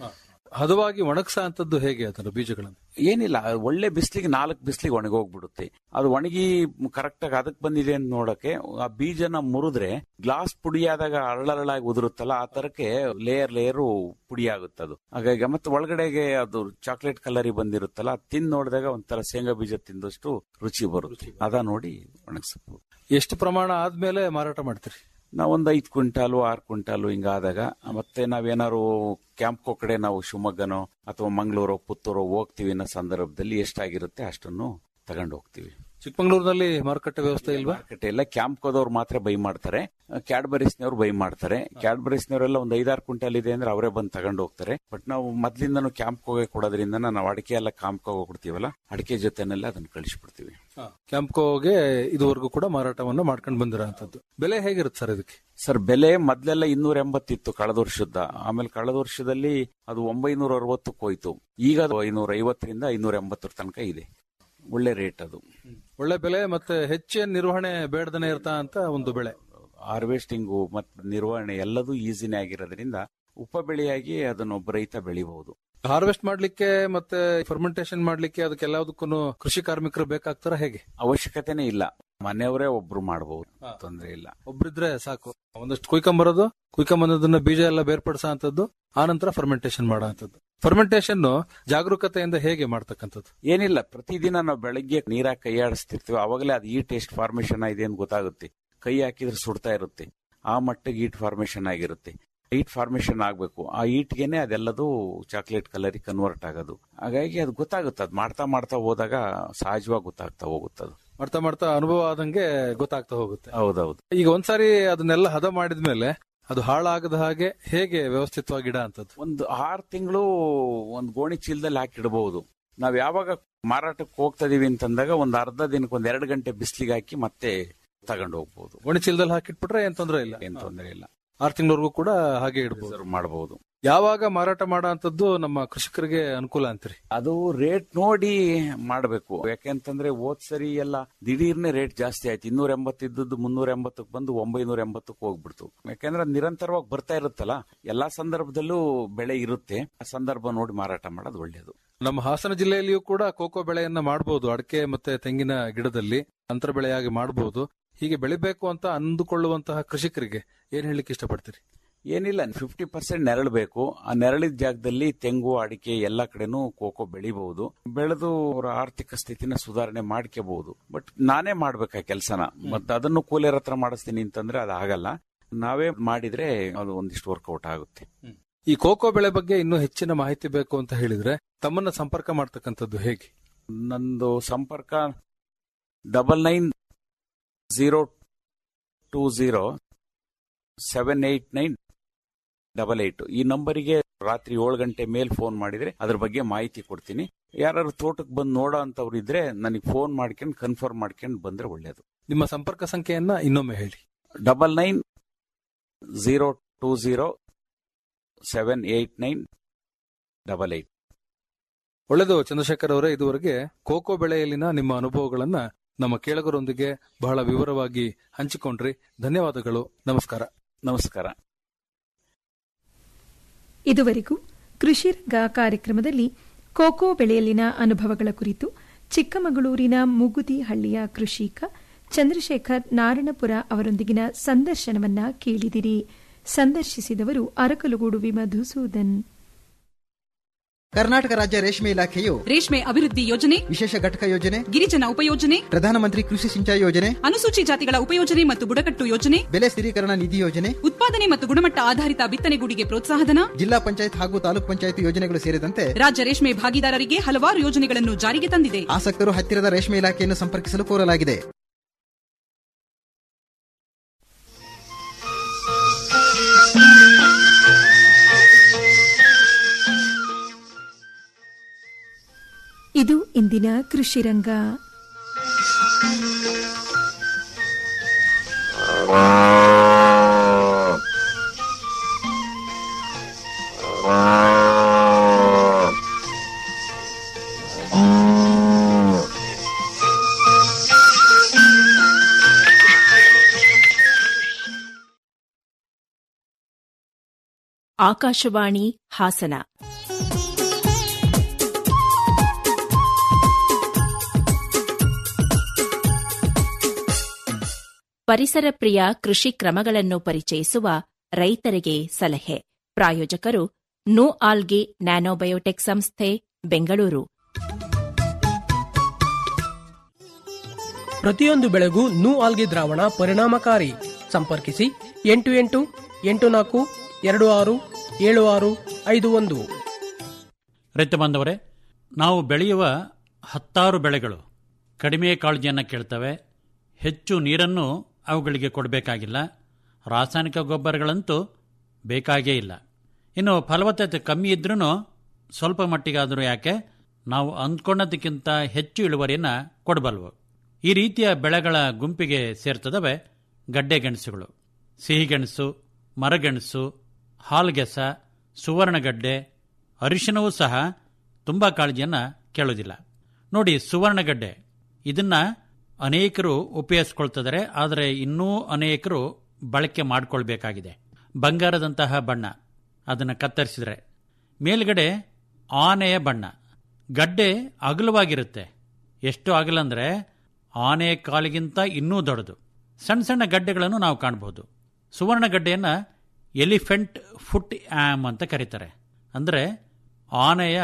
ಹದವಾಗಿ ಒಣಗ್ಸ ಅಂತದ್ದು ಹೇಗೆ ಅದರ ಬೀಜಗಳನ್ನು ಏನಿಲ್ಲ ಅದು ಒಳ್ಳೆ ಬಿಸಿಲಿಗೆ ನಾಲ್ಕು ಬಿಸಿಲಿಗೆ ಒಣಗೋಗ್ಬಿಡುತ್ತೆ ಅದು ಒಣಗಿ ಕರೆಕ್ಟ್ ಆಗಿ ಅದಕ್ಕೆ ಬಂದಿದೆ ಅಂತ ನೋಡಕ್ಕೆ ಆ ಬೀಜನ ಮುರಿದ್ರೆ ಗ್ಲಾಸ್ ಪುಡಿಯಾದಾಗ ಅರಳರಳಾಗಿ ಉದುರುತ್ತಲ್ಲ ಆ ತರಕ್ಕೆ ಲೇಯರ್ ಲೇಯರು ಪುಡಿ ಆಗುತ್ತೆ ಅದು ಹಾಗಾಗಿ ಮತ್ತೆ ಒಳಗಡೆಗೆ ಅದು ಚಾಕ್ಲೇಟ್ ಕಲರಿ ಬಂದಿರುತ್ತಲ್ಲ ಅದ್ ತಿಂದ್ ನೋಡಿದಾಗ ಒಂಥರ ಶೇಂಗಾ ಬೀಜ ತಿಂದಷ್ಟು ರುಚಿ ಬರುತ್ತೆ ಅದ ನೋಡಿ ಒಣಗಿಸಬಹುದು ಎಷ್ಟು ಪ್ರಮಾಣ ಆದ್ಮೇಲೆ ಮಾರಾಟ ಮಾಡ್ತೀರಿ ನಾವೊಂದು ಐದು ಕ್ವಿಂಟಾಲು ಆರು ಕ್ವಿಂಟಾಲು ಹಿಂಗಾದಾಗ ಮತ್ತೆ ನಾವೇನಾದ್ರು ಕ್ಯಾಂಪ್ ಕಡೆ ನಾವು ಶಿವಮೊಗ್ಗನೋ ಅಥವಾ ಮಂಗಳೂರು ಪುತ್ತೂರು ಹೋಗ್ತೀವಿ ಅನ್ನೋ ಸಂದರ್ಭದಲ್ಲಿ ಎಷ್ಟಾಗಿರುತ್ತೆ ಅಷ್ಟನ್ನು ತಗೊಂಡು ಹೋಗ್ತೀವಿ ಚಿಕ್ಕಮಗಳೂರಿನಲ್ಲಿ ಮಾರುಕಟ್ಟೆ ವ್ಯವಸ್ಥೆ ಇಲ್ವಾ ಮಾರ್ಕೆಟ್ ಎಲ್ಲ ಕ್ಯಾಂಪ್ ಹೋದವ್ರು ಮಾತ್ರ ಬೈ ಮಾಡ್ತಾರೆ ಕ್ಯಾಡ್ಬರೀಸ್ನವ್ರು ಬೈ ಮಾಡ್ತಾರೆ ಕ್ಯಾಡ್ಬರೀಸ್ನವರೆಲ್ಲ ಒಂದು ಐದಾರು ಕ್ವಿಂಟಲ್ ಇದೆ ಅಂದ್ರೆ ಅವರೇ ಬಂದು ತಗೊಂಡು ಹೋಗ್ತಾರೆ ಬಟ್ ನಾವು ಮೊದ್ಲಿಂದನೂ ಕ್ಯಾಂಪ್ ಹೋಗಿ ಕೊಡೋದ್ರಿಂದ ನಾವು ಅಡಿಕೆ ಎಲ್ಲ ಕ್ಯಾಂಪ್ ಹೋಗ್ಬಿಡ್ತೀವಲ್ಲ ಅಡಿಕೆ ಜೊತೆನೆಲ್ಲ ಅದನ್ನ ಕಳಿಸ್ಬಿಡ್ತೀವಿ ಕ್ಯಾಂಪ್ಕೋಗೆ ಇದುವರೆಗೂ ಕೂಡ ಮಾರಾಟವನ್ನು ಮಾಡ್ಕೊಂಡು ಬಂದಿರೋಂಥದ್ದು ಬೆಲೆ ಹೇಗಿರುತ್ತೆ ಸರ್ ಇದಕ್ಕೆ ಸರ್ ಬೆಲೆ ಮೊದ್ಲೆಲ್ಲ ಇನ್ನೂರ ಎಂಬತ್ತಿತ್ತು ಕಳೆದ ವರ್ಷದ ಆಮೇಲೆ ಕಳೆದ ವರ್ಷದಲ್ಲಿ ಅದು ಒಂಬೈನೂರ ಅರವತ್ತಕ್ಕೆ ಹೋಯ್ತು ಈಗ ಅದು ಐನೂರ ಐವತ್ತರಿಂದ ಐನೂರ ಎಂಬತ್ತರ ತನಕ ಇದೆ ಒಳ್ಳೆ ರೇಟ್ ಅದು ಒಳ್ಳೆ ಬೆಲೆ ಮತ್ತೆ ಹೆಚ್ಚಿನ ನಿರ್ವಹಣೆ ಬೇಡದನೆ ಇರ್ತಾ ಅಂತ ಒಂದು ಬೆಳೆ ಹಾರ್ವೆಸ್ಟಿಂಗು ಮತ್ತು ನಿರ್ವಹಣೆ ಎಲ್ಲದೂ ಈಸಿನೇ ಆಗಿರೋದ್ರಿಂದ ಉಪ ಬೆಳೆಯಾಗಿ ಅದನ್ನೊಬ್ಬ ರೈತ ಬೆಳಿಬಹುದು ಹಾರ್ವೆಸ್ಟ್ ಮಾಡ್ಲಿಕ್ಕೆ ಮತ್ತೆ ಫರ್ಮೆಂಟೇಶನ್ ಮಾಡ್ಲಿಕ್ಕೆ ಅದಕ್ಕೆಲ್ಲದಕ್ಕೂ ಕೃಷಿ ಕಾರ್ಮಿಕರು ಬೇಕಾಗ್ತಾರ ಹೇಗೆ ಅವಶ್ಯಕತೆನೇ ಇಲ್ಲ ಮನೆಯವರೇ ಒಬ್ರು ಮಾಡಬಹುದು ತೊಂದರೆ ಇಲ್ಲ ಒಬ್ರಿದ್ರೆ ಸಾಕು ಒಂದಷ್ಟು ಕುಯ್ಕೊಂಬರೋದು ಕುಯ್ಕೊಂಬಂದದನ್ನ ಬೀಜ ಎಲ್ಲ ಬೇರ್ಪಡಿಸೋ ಅಂತದ್ದು ಆನಂತರ ಫರ್ಮೆಂಟೇಶನ್ ಮಾಡೋ ಅಂತದ್ದು ಫರ್ಮೆಂಟೇಶನ್ ಜಾಗರೂಕತೆಯಿಂದ ಹೇಗೆ ಮಾಡ್ತಕ್ಕಂಥದ್ದು ಏನಿಲ್ಲ ಪ್ರತಿದಿನ ನಾವು ಬೆಳಗ್ಗೆ ನೀರಾಗ ಕೈ ಆಡಿಸ್ತಿರ್ತೀವಿ ಅವಾಗಲೇ ಅದು ಈಟ್ ಎಷ್ಟು ಫಾರ್ಮೇಶನ್ ಆಗಿದೆ ಅಂತ ಗೊತ್ತಾಗುತ್ತೆ ಕೈ ಹಾಕಿದ್ರೆ ಸುಡ್ತಾ ಇರುತ್ತೆ ಆ ಮಟ್ಟಿಗೆ ಈಟ್ ಫಾರ್ಮೇಶನ್ ಆಗಿರುತ್ತೆ ಈಟ್ ಫಾರ್ಮೇಶನ್ ಆಗಬೇಕು ಆ ಈಟ್ಗೆನೆ ಅದೆಲ್ಲದೂ ಚಾಕ್ಲೇಟ್ ಕಲರಿಗೆ ಕನ್ವರ್ಟ್ ಆಗೋದು ಹಾಗಾಗಿ ಅದು ಗೊತ್ತಾಗುತ್ತೆ ಅದು ಮಾಡ್ತಾ ಮಾಡ್ತಾ ಹೋದಾಗ ಸಹಜವಾಗಿ ಗೊತ್ತಾಗ್ತಾ ಹೋಗುತ್ತೆ ಅದು ಮಾಡ್ತಾ ಮಾಡ್ತಾ ಅನುಭವ ಆದಂಗೆ ಗೊತ್ತಾಗ್ತಾ ಹೋಗುತ್ತೆ ಹೌದೌದು ಈಗ ಒಂದ್ಸಾರಿ ಅದನ್ನೆಲ್ಲ ಹದ ಮಾಡಿದ್ಮೇಲೆ ಅದು ಹಾಳಾಗದ ಹಾಗೆ ಹೇಗೆ ವ್ಯವಸ್ಥಿತವಾಗಿ ಇಡ ಅಂತದ್ದು ಒಂದು ಆರು ತಿಂಗಳು ಒಂದು ಗೋಣಿ ಚೀಲದಲ್ಲಿ ಹಾಕಿಡಬಹುದು ನಾವ್ ಯಾವಾಗ ಮಾರಾಟಕ್ಕೆ ಹೋಗ್ತಾ ಇದೀವಿ ಅಂತಂದಾಗ ಒಂದು ಅರ್ಧ ದಿನಕ್ಕೆ ಒಂದ್ ಎರಡು ಗಂಟೆ ಬಿಸಿಲಿಗೆ ಹಾಕಿ ಮತ್ತೆ ತಗೊಂಡು ಹೋಗ್ಬೋದು ಒಣ ಚೀಲದಲ್ಲಿ ಹಾಕಿಟ್ಬಿಟ್ರೆ ಏನ್ ತೊಂದ್ರೆ ಇಲ್ಲ ಏನ್ ತೊಂದರೆ ಇಲ್ಲ ಆರು ತಿಂಗಳವರೆಗೂ ಕೂಡ ಹಾಗೆ ಇಡಬಹುದು ರಿಸರ್ವ್ ಮಾಡಬಹುದು ಯಾವಾಗ ಮಾರಾಟ ಮಾಡೋ ಅಂತದ್ದು ನಮ್ಮ ಕೃಷಿಕರಿಗೆ ಅನುಕೂಲ ಅಂತೀರಿ ಅದು ರೇಟ್ ನೋಡಿ ಮಾಡಬೇಕು ಯಾಕೆಂತಂದ್ರೆ ಹೋದ್ ಸರಿ ಎಲ್ಲ ದಿಢೀರ್ನೆ ರೇಟ್ ಜಾಸ್ತಿ ಆಯ್ತು ಇನ್ನೂರ ಎಂಬತ್ತಿದ್ದದ್ದು ಮುನ್ನೂರ ಎಂಬತ್ತಕ್ಕೆ ಬಂದು ಒಂಬೈನೂರ ಎಂಬತ್ತಕ್ಕೆ ಹೋಗ್ಬಿಡ್ತು ಯಾಕೆಂದ್ರೆ ಅದ್ ನಿರಂತರವಾಗಿ ಬರ್ತಾ ಇರುತ್ತಲ್ಲ ಎಲ್ಲಾ ಸಂದರ್ಭದಲ್ಲೂ ಬೆಳೆ ಇರುತ್ತೆ ಆ ಸಂದರ್ಭ ನೋಡಿ ಮಾರಾಟ ಮಾಡೋದು ಒಳ್ಳೇದು ನಮ್ಮ ಹಾಸನ ಜಿಲ್ಲೆಯಲ್ಲಿಯೂ ಕೂಡ ಕೋಕೋ ಬೆಳೆಯನ್ನ ಮಾಡಬಹುದು ಅಡಕೆ ಮತ್ತೆ ತೆಂಗಿನ ಗಿಡದಲ್ಲಿ ಅಂತರ ಬೆಳೆಯಾಗಿ ಮಾಡಬಹುದು ಹೀಗೆ ಬೆಳಿಬೇಕು ಅಂತ ಅಂದುಕೊಳ್ಳುವಂತಹ ಕೃಷಿಕರಿಗೆ ಏನ್ ಹೇಳಲಿಕ್ಕೆ ಇಷ್ಟಪಡ್ತೀರಿ ಏನಿಲ್ಲ ಫಿಫ್ಟಿ ಪರ್ಸೆಂಟ್ ನೆರಳು ಬೇಕು ಆ ನೆರಳಿದ ಜಾಗದಲ್ಲಿ ತೆಂಗು ಅಡಿಕೆ ಎಲ್ಲ ಕಡೆನೂ ಕೋಕೋ ಬೆಳಿಬಹುದು ಬೆಳೆದು ಅವರ ಆರ್ಥಿಕ ಸ್ಥಿತಿನ ಸುಧಾರಣೆ ಮಾಡ್ಕೋಬಹುದು ಬಟ್ ನಾನೇ ಮಾಡ್ಬೇಕಾ ಕೆಲಸನ ಮತ್ತೆ ಅದನ್ನು ಕೂಲಿಯರ್ ಹತ್ರ ಮಾಡಿಸ್ತೀನಿ ಅಂತಂದ್ರೆ ಅದು ಆಗಲ್ಲ ನಾವೇ ಮಾಡಿದ್ರೆ ಅದು ಒಂದಿಷ್ಟು ವರ್ಕೌಟ್ ಆಗುತ್ತೆ ಈ ಕೋಕೋ ಬೆಳೆ ಬಗ್ಗೆ ಇನ್ನೂ ಹೆಚ್ಚಿನ ಮಾಹಿತಿ ಬೇಕು ಅಂತ ಹೇಳಿದ್ರೆ ತಮ್ಮನ್ನ ಸಂಪರ್ಕ ಮಾಡ್ತಕ್ಕಂಥದ್ದು ಹೇಗೆ ನಂದು ಸಂಪರ್ಕ double nine zero two zero seven eight nine double eight ಈ ನಂಬರಿಗೆ ರಾತ್ರಿ ಏಳು ಗಂಟೆ ಮೇಲೆ ಫೋನ್ ಮಾಡಿದ್ರೆ ಅದ್ರ ಬಗ್ಗೆ ಮಾಹಿತಿ ಕೊಡ್ತೀನಿ ಯಾರು ತೋಟಕ್ಕೆ ಬಂದು ನೋಡೋ ಅಂತವ್ರು ಇದ್ರೆ ನನಗೆ ಫೋನ್ ಮಾಡ್ಕೊಂಡು ಕನ್ಫರ್ಮ್ ಮಾಡ್ಕೊಂಡು ಬಂದ್ರೆ ಒಳ್ಳೇದು ನಿಮ್ಮ ಸಂಪರ್ಕ ಸಂಖ್ಯೆಯನ್ನ ಇನ್ನೊಮ್ಮೆ ಹೇಳಿ double nine zero two zero seven eight nine double eight ಒಳ್ಳೆದು ಚಂದ್ರಶೇಖರ್ ಅವರೇ ಇದುವರೆಗೆ ಕೋಕೋ ಬೆಳೆಯಲ್ಲಿನ ನಿಮ್ಮ ಅನುಭವಗಳನ್ನ ನಮ್ಮ ಕೇಳಗರೊಂದಿಗೆ ಬಹಳ ವಿವರವಾಗಿ ಹಂಚಿಕೊಂಡ್ರಿ ಧನ್ಯವಾದಗಳು ನಮಸ್ಕಾರ ನಮಸ್ಕಾರ ಇದುವರೆಗೂ ಕೃಷಿ ರಂಗ ಕಾರ್ಯಕ್ರಮದಲ್ಲಿ ಕೋಕೋ ಬೆಳೆಯಲ್ಲಿನ ಅನುಭವಗಳ ಕುರಿತು ಚಿಕ್ಕಮಗಳೂರಿನ ಮುಗುದಿ ಹಳ್ಳಿಯ ಕೃಷಿಕ ಚಂದ್ರಶೇಖರ್ ನಾರಣಪುರ ಅವರೊಂದಿಗಿನ ಸಂದರ್ಶನವನ್ನ ಕೇಳಿದಿರಿ ಸಂದರ್ಶಿಸಿದವರು ಅರಕಲಗೂಡು ವಿ ಮಧುಸೂದನ್ ಕರ್ನಾಟಕ ರಾಜ್ಯ ರೇಷ್ಮೆ ಇಲಾಖೆಯು ರೇಷ್ಮೆ ಅಭಿವೃದ್ಧಿ ಯೋಜನೆ ವಿಶೇಷ ಘಟಕ ಯೋಜನೆ ಗಿರಿಜನ ಉಪಯೋಜನೆ ಪ್ರಧಾನಮಂತ್ರಿ ಕೃಷಿ ಸಿಂಚಾಯಿ ಯೋಜನೆ ಅನುಸೂಚಿ ಜಾತಿಗಳ ಉಪಯೋಜನೆ ಮತ್ತು ಬುಡಕಟ್ಟು ಯೋಜನೆ ಬೆಲೆ ಸ್ಥಿರೀಕರಣ ನಿಧಿ ಯೋಜನೆ ಉತ್ಪಾದನೆ ಮತ್ತು ಗುಣಮಟ್ಟ ಆಧಾರಿತ ಬಿತ್ತನೆಗೂಡಿಗೆ ಪ್ರೋತ್ಸಾಹಧನ ಜಿಲ್ಲಾ ಪಂಚಾಯತ್ ಹಾಗೂ ತಾಲೂಕ್ ಪಂಚಾಯತ್ ಯೋಜನೆಗಳು ಸೇರಿದಂತೆ ರಾಜ್ಯ ರೇಷ್ಮೆ ಭಾಗಿದಾರರಿಗೆ ಹಲವಾರು ಯೋಜನೆಗಳನ್ನು ಜಾರಿಗೆ ತಂದಿದೆ ಆಸಕ್ತರು ಹತ್ತಿರದ ರೇಷ್ಮೆ ಇಲಾಖೆಯನ್ನು ಸಂಪರ್ಕಿಸಲು ಕೋರಲಾಗಿದೆ ಇದು ಇಂದಿನ ಕೃಷಿ ರಂಗ ಆಕಾಶವಾಣಿ ಹಾಸನ ಪರಿಸರ ಪ್ರಿಯ ಕೃಷಿ ಕ್ರಮಗಳನ್ನು ಪರಿಚಯಿಸುವ ರೈತರಿಗೆ ಸಲಹೆ ಪ್ರಾಯೋಜಕರು ನೋ ಆಲ್ಗೆ ನ್ಯಾನೋಬಯೋಟೆಕ್ ಸಂಸ್ಥೆ ಬೆಂಗಳೂರು ಪ್ರತಿಯೊಂದು ಬೆಳೆಗೂ ನೂ ಆಲ್ಗೆ ದ್ರಾವಣ ಪರಿಣಾಮಕಾರಿ ಸಂಪರ್ಕಿಸಿ ಎಂಟು ಎಂಟು ಎಂಟು ನಾಲ್ಕು ಎರಡು ಆರು ಏಳು ಆರು ಐದು ಒಂದು ರೈತ ಬಾಂಧವರೇ ನಾವು ಬೆಳೆಯುವ ಹತ್ತಾರು ಬೆಳೆಗಳು ಕಡಿಮೆ ಕಾಳಜಿಯನ್ನು ಕೇಳ್ತವೆ ಹೆಚ್ಚು ನೀರನ್ನು ಅವುಗಳಿಗೆ ಕೊಡಬೇಕಾಗಿಲ್ಲ ರಾಸಾಯನಿಕ ಗೊಬ್ಬರಗಳಂತೂ ಬೇಕಾಗೇ ಇಲ್ಲ ಇನ್ನು ಫಲವತ್ತತೆ ಕಮ್ಮಿ ಇದ್ರೂ ಸ್ವಲ್ಪ ಮಟ್ಟಿಗಾದರೂ ಯಾಕೆ ನಾವು ಅಂದ್ಕೊಂಡದಕ್ಕಿಂತ ಹೆಚ್ಚು ಇಳುವರಿಯನ್ನು ಕೊಡಬಲ್ವು ಈ ರೀತಿಯ ಬೆಳೆಗಳ ಗುಂಪಿಗೆ ಸೇರ್ತದವೆ ಗಡ್ಡೆ ಗೆಣಸುಗಳು ಸಿಹಿಗೆಣಸು ಮರಗೆಣಸು ಹಾಲ್ಗೆಸ ಸುವರ್ಣಗಡ್ಡೆ ಅರಿಶಿನವೂ ಸಹ ತುಂಬ ಕಾಳಜಿಯನ್ನು ಕೇಳೋದಿಲ್ಲ ನೋಡಿ ಸುವರ್ಣಗಡ್ಡೆ ಇದನ್ನ ಅನೇಕರು ಉಪಯೋಗಿಸ್ಕೊಳ್ತಿದ್ದಾರೆ ಆದರೆ ಇನ್ನೂ ಅನೇಕರು ಬಳಕೆ ಮಾಡಿಕೊಳ್ಬೇಕಾಗಿದೆ ಬಂಗಾರದಂತಹ ಬಣ್ಣ ಅದನ್ನು ಕತ್ತರಿಸಿದರೆ ಮೇಲ್ಗಡೆ ಆನೆಯ ಬಣ್ಣ ಗಡ್ಡೆ ಅಗಲವಾಗಿರುತ್ತೆ ಎಷ್ಟು ಅಗಲ ಅಂದರೆ ಆನೆ ಕಾಲಿಗಿಂತ ಇನ್ನೂ ದೊಡ್ಡದು ಸಣ್ಣ ಸಣ್ಣ ಗಡ್ಡೆಗಳನ್ನು ನಾವು ಕಾಣಬಹುದು ಸುವರ್ಣಗಡ್ಡೆಯನ್ನು ಎಲಿಫೆಂಟ್ ಫುಟ್ ಆಮ್ ಅಂತ ಕರೀತಾರೆ ಅಂದರೆ ಆನೆಯ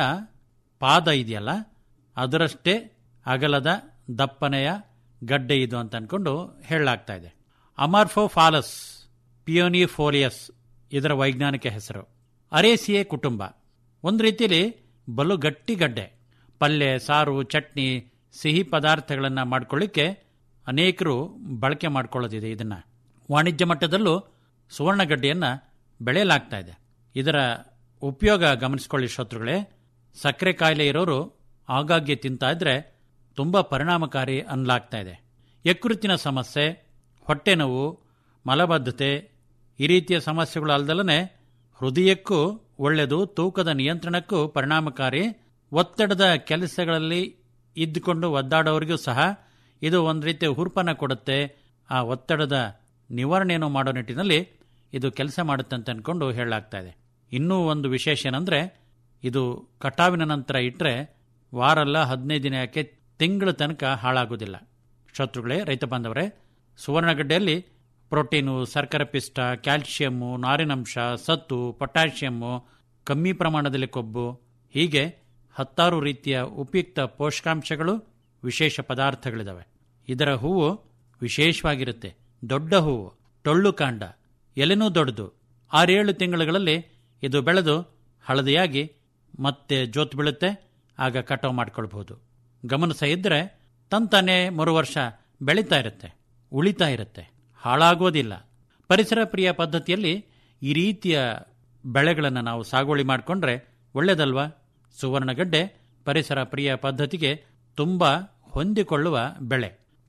ಪಾದ ಇದೆಯಲ್ಲ ಅದರಷ್ಟೇ ಅಗಲದ ದಪ್ಪನೆಯ ಗಡ್ಡೆ ಇದು ಅಂತ ಅನ್ಕೊಂಡು ಹೇಳಲಾಗ್ತಾ ಇದೆ ಅಮಾರ್ಫೋಫಾಲಸ್ ಪಿಯೋನಿಫೋಲಿಯಸ್ ಇದರ ವೈಜ್ಞಾನಿಕ ಹೆಸರು ಅರೇಸಿಯೆ ಕುಟುಂಬ ಒಂದು ರೀತಿಯಲ್ಲಿ ಬಲು ಗಟ್ಟಿ ಗಡ್ಡೆ ಪಲ್ಯ ಸಾರು ಚಟ್ನಿ ಸಿಹಿ ಪದಾರ್ಥಗಳನ್ನು ಮಾಡ್ಕೊಳ್ಳಿಕ್ಕೆ ಅನೇಕರು ಬಳಕೆ ಮಾಡ್ಕೊಳ್ಳೋದಿದೆ ಇದನ್ನು ವಾಣಿಜ್ಯ ಮಟ್ಟದಲ್ಲೂ ಸುವರ್ಣಗಡ್ಡೆಯನ್ನು ಬೆಳೆಯಲಾಗ್ತಾ ಇದೆ ಇದರ ಉಪಯೋಗ ಗಮನಿಸ್ಕೊಳ್ಳಿ ಶತ್ರುಗಳೇ ಸಕ್ಕರೆ ಕಾಯಿಲೆ ಇರೋರು ಆಗಾಗ್ಗೆ ತಿಂತಾ ಇದ್ರೆ ತುಂಬ ಪರಿಣಾಮಕಾರಿ ಅನ್ನಲಾಗ್ತಾ ಇದೆ ಯಕೃತ್ತಿನ ಸಮಸ್ಯೆ ಹೊಟ್ಟೆ ನೋವು ಮಲಬದ್ಧತೆ ಈ ರೀತಿಯ ಸಮಸ್ಯೆಗಳು ಅಲ್ಲದಲ್ಲೇ ಹೃದಯಕ್ಕೂ ಒಳ್ಳೆಯದು ತೂಕದ ನಿಯಂತ್ರಣಕ್ಕೂ ಪರಿಣಾಮಕಾರಿ ಒತ್ತಡದ ಕೆಲಸಗಳಲ್ಲಿ ಇದ್ದುಕೊಂಡು ಒದ್ದಾಡೋರಿಗೂ ಸಹ ಇದು ಒಂದು ರೀತಿಯ ಹುರುಪನ್ನು ಕೊಡುತ್ತೆ ಆ ಒತ್ತಡದ ನಿವಾರಣೆಯನ್ನು ಮಾಡೋ ನಿಟ್ಟಿನಲ್ಲಿ ಇದು ಕೆಲಸ ಮಾಡುತ್ತೆ ಅಂತ ಅಂದ್ಕೊಂಡು ಹೇಳಲಾಗ್ತಾ ಇದೆ ಇನ್ನೂ ಒಂದು ವಿಶೇಷ ಏನಂದರೆ ಇದು ಕಟಾವಿನ ನಂತರ ಇಟ್ಟರೆ ವಾರಲ್ಲ ಹದಿನೈದು ದಿನ ಯಾಕೆ ತಿಂಗಳ ತನಕ ಹಾಳಾಗೋದಿಲ್ಲ ಶತ್ರುಗಳೇ ರೈತ ಬಾಂಧವರೇ ಸುವರ್ಣಗಡ್ಡೆಯಲ್ಲಿ ಪ್ರೋಟೀನು ಸರ್ಕರೆ ಪಿಷ್ಟ ಕ್ಯಾಲ್ಸಿಯಮ್ಮು ನಾರಿನಂಶ ಸತ್ತು ಪೊಟ್ಯಾಷಿಯಮ್ಮು ಕಮ್ಮಿ ಪ್ರಮಾಣದಲ್ಲಿ ಕೊಬ್ಬು ಹೀಗೆ ಹತ್ತಾರು ರೀತಿಯ ಉಪಯುಕ್ತ ಪೋಷಕಾಂಶಗಳು ವಿಶೇಷ ಪದಾರ್ಥಗಳಿದಾವೆ ಇದರ ಹೂವು ವಿಶೇಷವಾಗಿರುತ್ತೆ ದೊಡ್ಡ ಹೂವು ಟೊಳ್ಳು ಕಾಂಡ ಎಲೆನೂ ದೊಡ್ಡದು ಆರೇಳು ತಿಂಗಳುಗಳಲ್ಲಿ ಇದು ಬೆಳೆದು ಹಳದಿಯಾಗಿ ಮತ್ತೆ ಜೋತ್ ಬೀಳುತ್ತೆ ಆಗ ಕಟಾವು ಮಾಡ್ಕೊಳ್ಬಹುದು ಗಮನಿಸ ಇದ್ದರೆ ತಂತಾನೆ ಮರು ವರ್ಷ ಬೆಳೀತಾ ಇರುತ್ತೆ ಉಳಿತಾ ಇರುತ್ತೆ ಹಾಳಾಗೋದಿಲ್ಲ ಪರಿಸರ ಪ್ರಿಯ ಪದ್ಧತಿಯಲ್ಲಿ ಈ ರೀತಿಯ ಬೆಳೆಗಳನ್ನು ನಾವು ಸಾಗುವಳಿ ಮಾಡಿಕೊಂಡ್ರೆ ಒಳ್ಳೆಯದಲ್ವಾ ಸುವರ್ಣಗಡ್ಡೆ ಪರಿಸರ ಪ್ರಿಯ ಪದ್ಧತಿಗೆ ತುಂಬ ಹೊಂದಿಕೊಳ್ಳುವ ಬೆಳೆ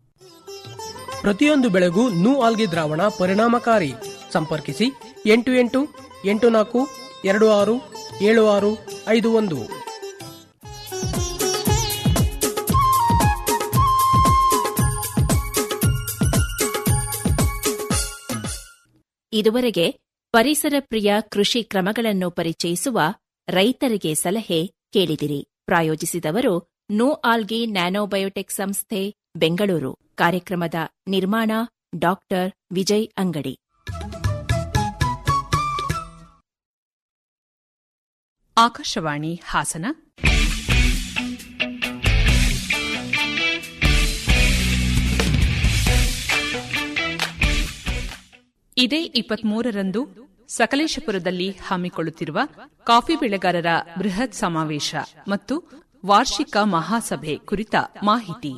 ಪ್ರತಿಯೊಂದು ಬೆಳೆಗೂ ನೂ ಆಲ್ಗೆ ದ್ರಾವಣ ಪರಿಣಾಮಕಾರಿ ಸಂಪರ್ಕಿಸಿ ಎಂಟು ಎಂಟು ಎಂಟು ನಾಲ್ಕು ಎರಡು ಆರು ಏಳು ಆರು ಐದು ಒಂದು ಇದುವರೆಗೆ ಪರಿಸರ ಪ್ರಿಯ ಕೃಷಿ ಕ್ರಮಗಳನ್ನು ಪರಿಚಯಿಸುವ ರೈತರಿಗೆ ಸಲಹೆ ಕೇಳಿದಿರಿ ಪ್ರಾಯೋಜಿಸಿದವರು ನೋ ಆಲ್ಗಿ ನ್ಯಾನೋಬಯೋಟೆಕ್ ಸಂಸ್ಥೆ ಬೆಂಗಳೂರು ಕಾರ್ಯಕ್ರಮದ ನಿರ್ಮಾಣ ಡಾಕ್ಟರ್ ವಿಜಯ್ ಅಂಗಡಿ ಆಕಾಶವಾಣಿ ಹಾಸನ ಇದೇ ಇಪ್ಪತ್ಮೂರರಂದು ಸಕಲೇಶಪುರದಲ್ಲಿ ಹಮ್ಮಿಕೊಳ್ಳುತ್ತಿರುವ ಕಾಫಿ ಬೆಳೆಗಾರರ ಬೃಹತ್ ಸಮಾವೇಶ ಮತ್ತು ವಾರ್ಷಿಕ ಮಹಾಸಭೆ ಕುರಿತ ಮಾಹಿತಿ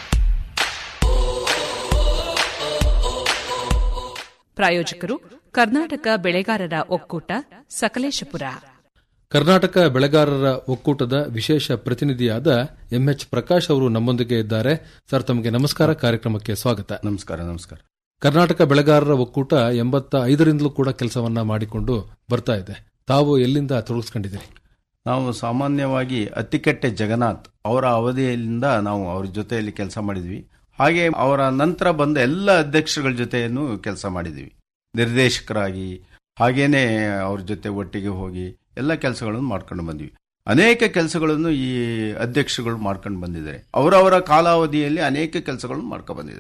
ಪ್ರಾಯೋಜಕರು ಕರ್ನಾಟಕ ಬೆಳೆಗಾರರ ಒಕ್ಕೂಟ ಸಕಲೇಶಪುರ ಕರ್ನಾಟಕ ಬೆಳೆಗಾರರ ಒಕ್ಕೂಟದ ವಿಶೇಷ ಪ್ರತಿನಿಧಿಯಾದ ಎಂಎಚ್ ಪ್ರಕಾಶ್ ಅವರು ನಮ್ಮೊಂದಿಗೆ ಇದ್ದಾರೆ ಸರ್ ತಮಗೆ ನಮಸ್ಕಾರ ಕಾರ್ಯಕ್ರಮಕ್ಕೆ ಸ್ವಾಗತ ನಮಸ್ಕಾರ ನಮಸ್ಕಾರ ಕರ್ನಾಟಕ ಬೆಳೆಗಾರರ ಒಕ್ಕೂಟ ಎಂಬತ್ತ ಐದರಿಂದಲೂ ಕೂಡ ಕೆಲಸವನ್ನ ಮಾಡಿಕೊಂಡು ಬರ್ತಾ ಇದೆ ತಾವು ಎಲ್ಲಿಂದ ತೊಡಗಿಸ್ಕೊಂಡಿದ್ದೀರಿ ನಾವು ಸಾಮಾನ್ಯವಾಗಿ ಅತ್ತಿಕಟ್ಟೆ ಜಗನ್ನಾಥ್ ಅವರ ಅವಧಿಯಿಂದ ನಾವು ಅವ್ರ ಜೊತೆಯಲ್ಲಿ ಕೆಲಸ ಮಾಡಿದ್ವಿ ಹಾಗೆ ಅವರ ನಂತರ ಬಂದ ಎಲ್ಲ ಅಧ್ಯಕ್ಷರುಗಳ ಜೊತೆಯನ್ನು ಕೆಲಸ ಮಾಡಿದ್ವಿ ನಿರ್ದೇಶಕರಾಗಿ ಹಾಗೇನೆ ಅವ್ರ ಜೊತೆ ಒಟ್ಟಿಗೆ ಹೋಗಿ ಎಲ್ಲ ಕೆಲಸಗಳನ್ನು ಮಾಡ್ಕೊಂಡು ಬಂದ್ವಿ ಅನೇಕ ಕೆಲಸಗಳನ್ನು ಈ ಅಧ್ಯಕ್ಷರುಗಳು ಮಾಡ್ಕೊಂಡು ಬಂದಿದ್ದಾರೆ ಅವರವರ ಕಾಲಾವಧಿಯಲ್ಲಿ ಅನೇಕ ಕೆಲಸಗಳನ್ನು ಮಾಡ್ಕೊಂಡು ಬಂದಿದ್ದಾರೆ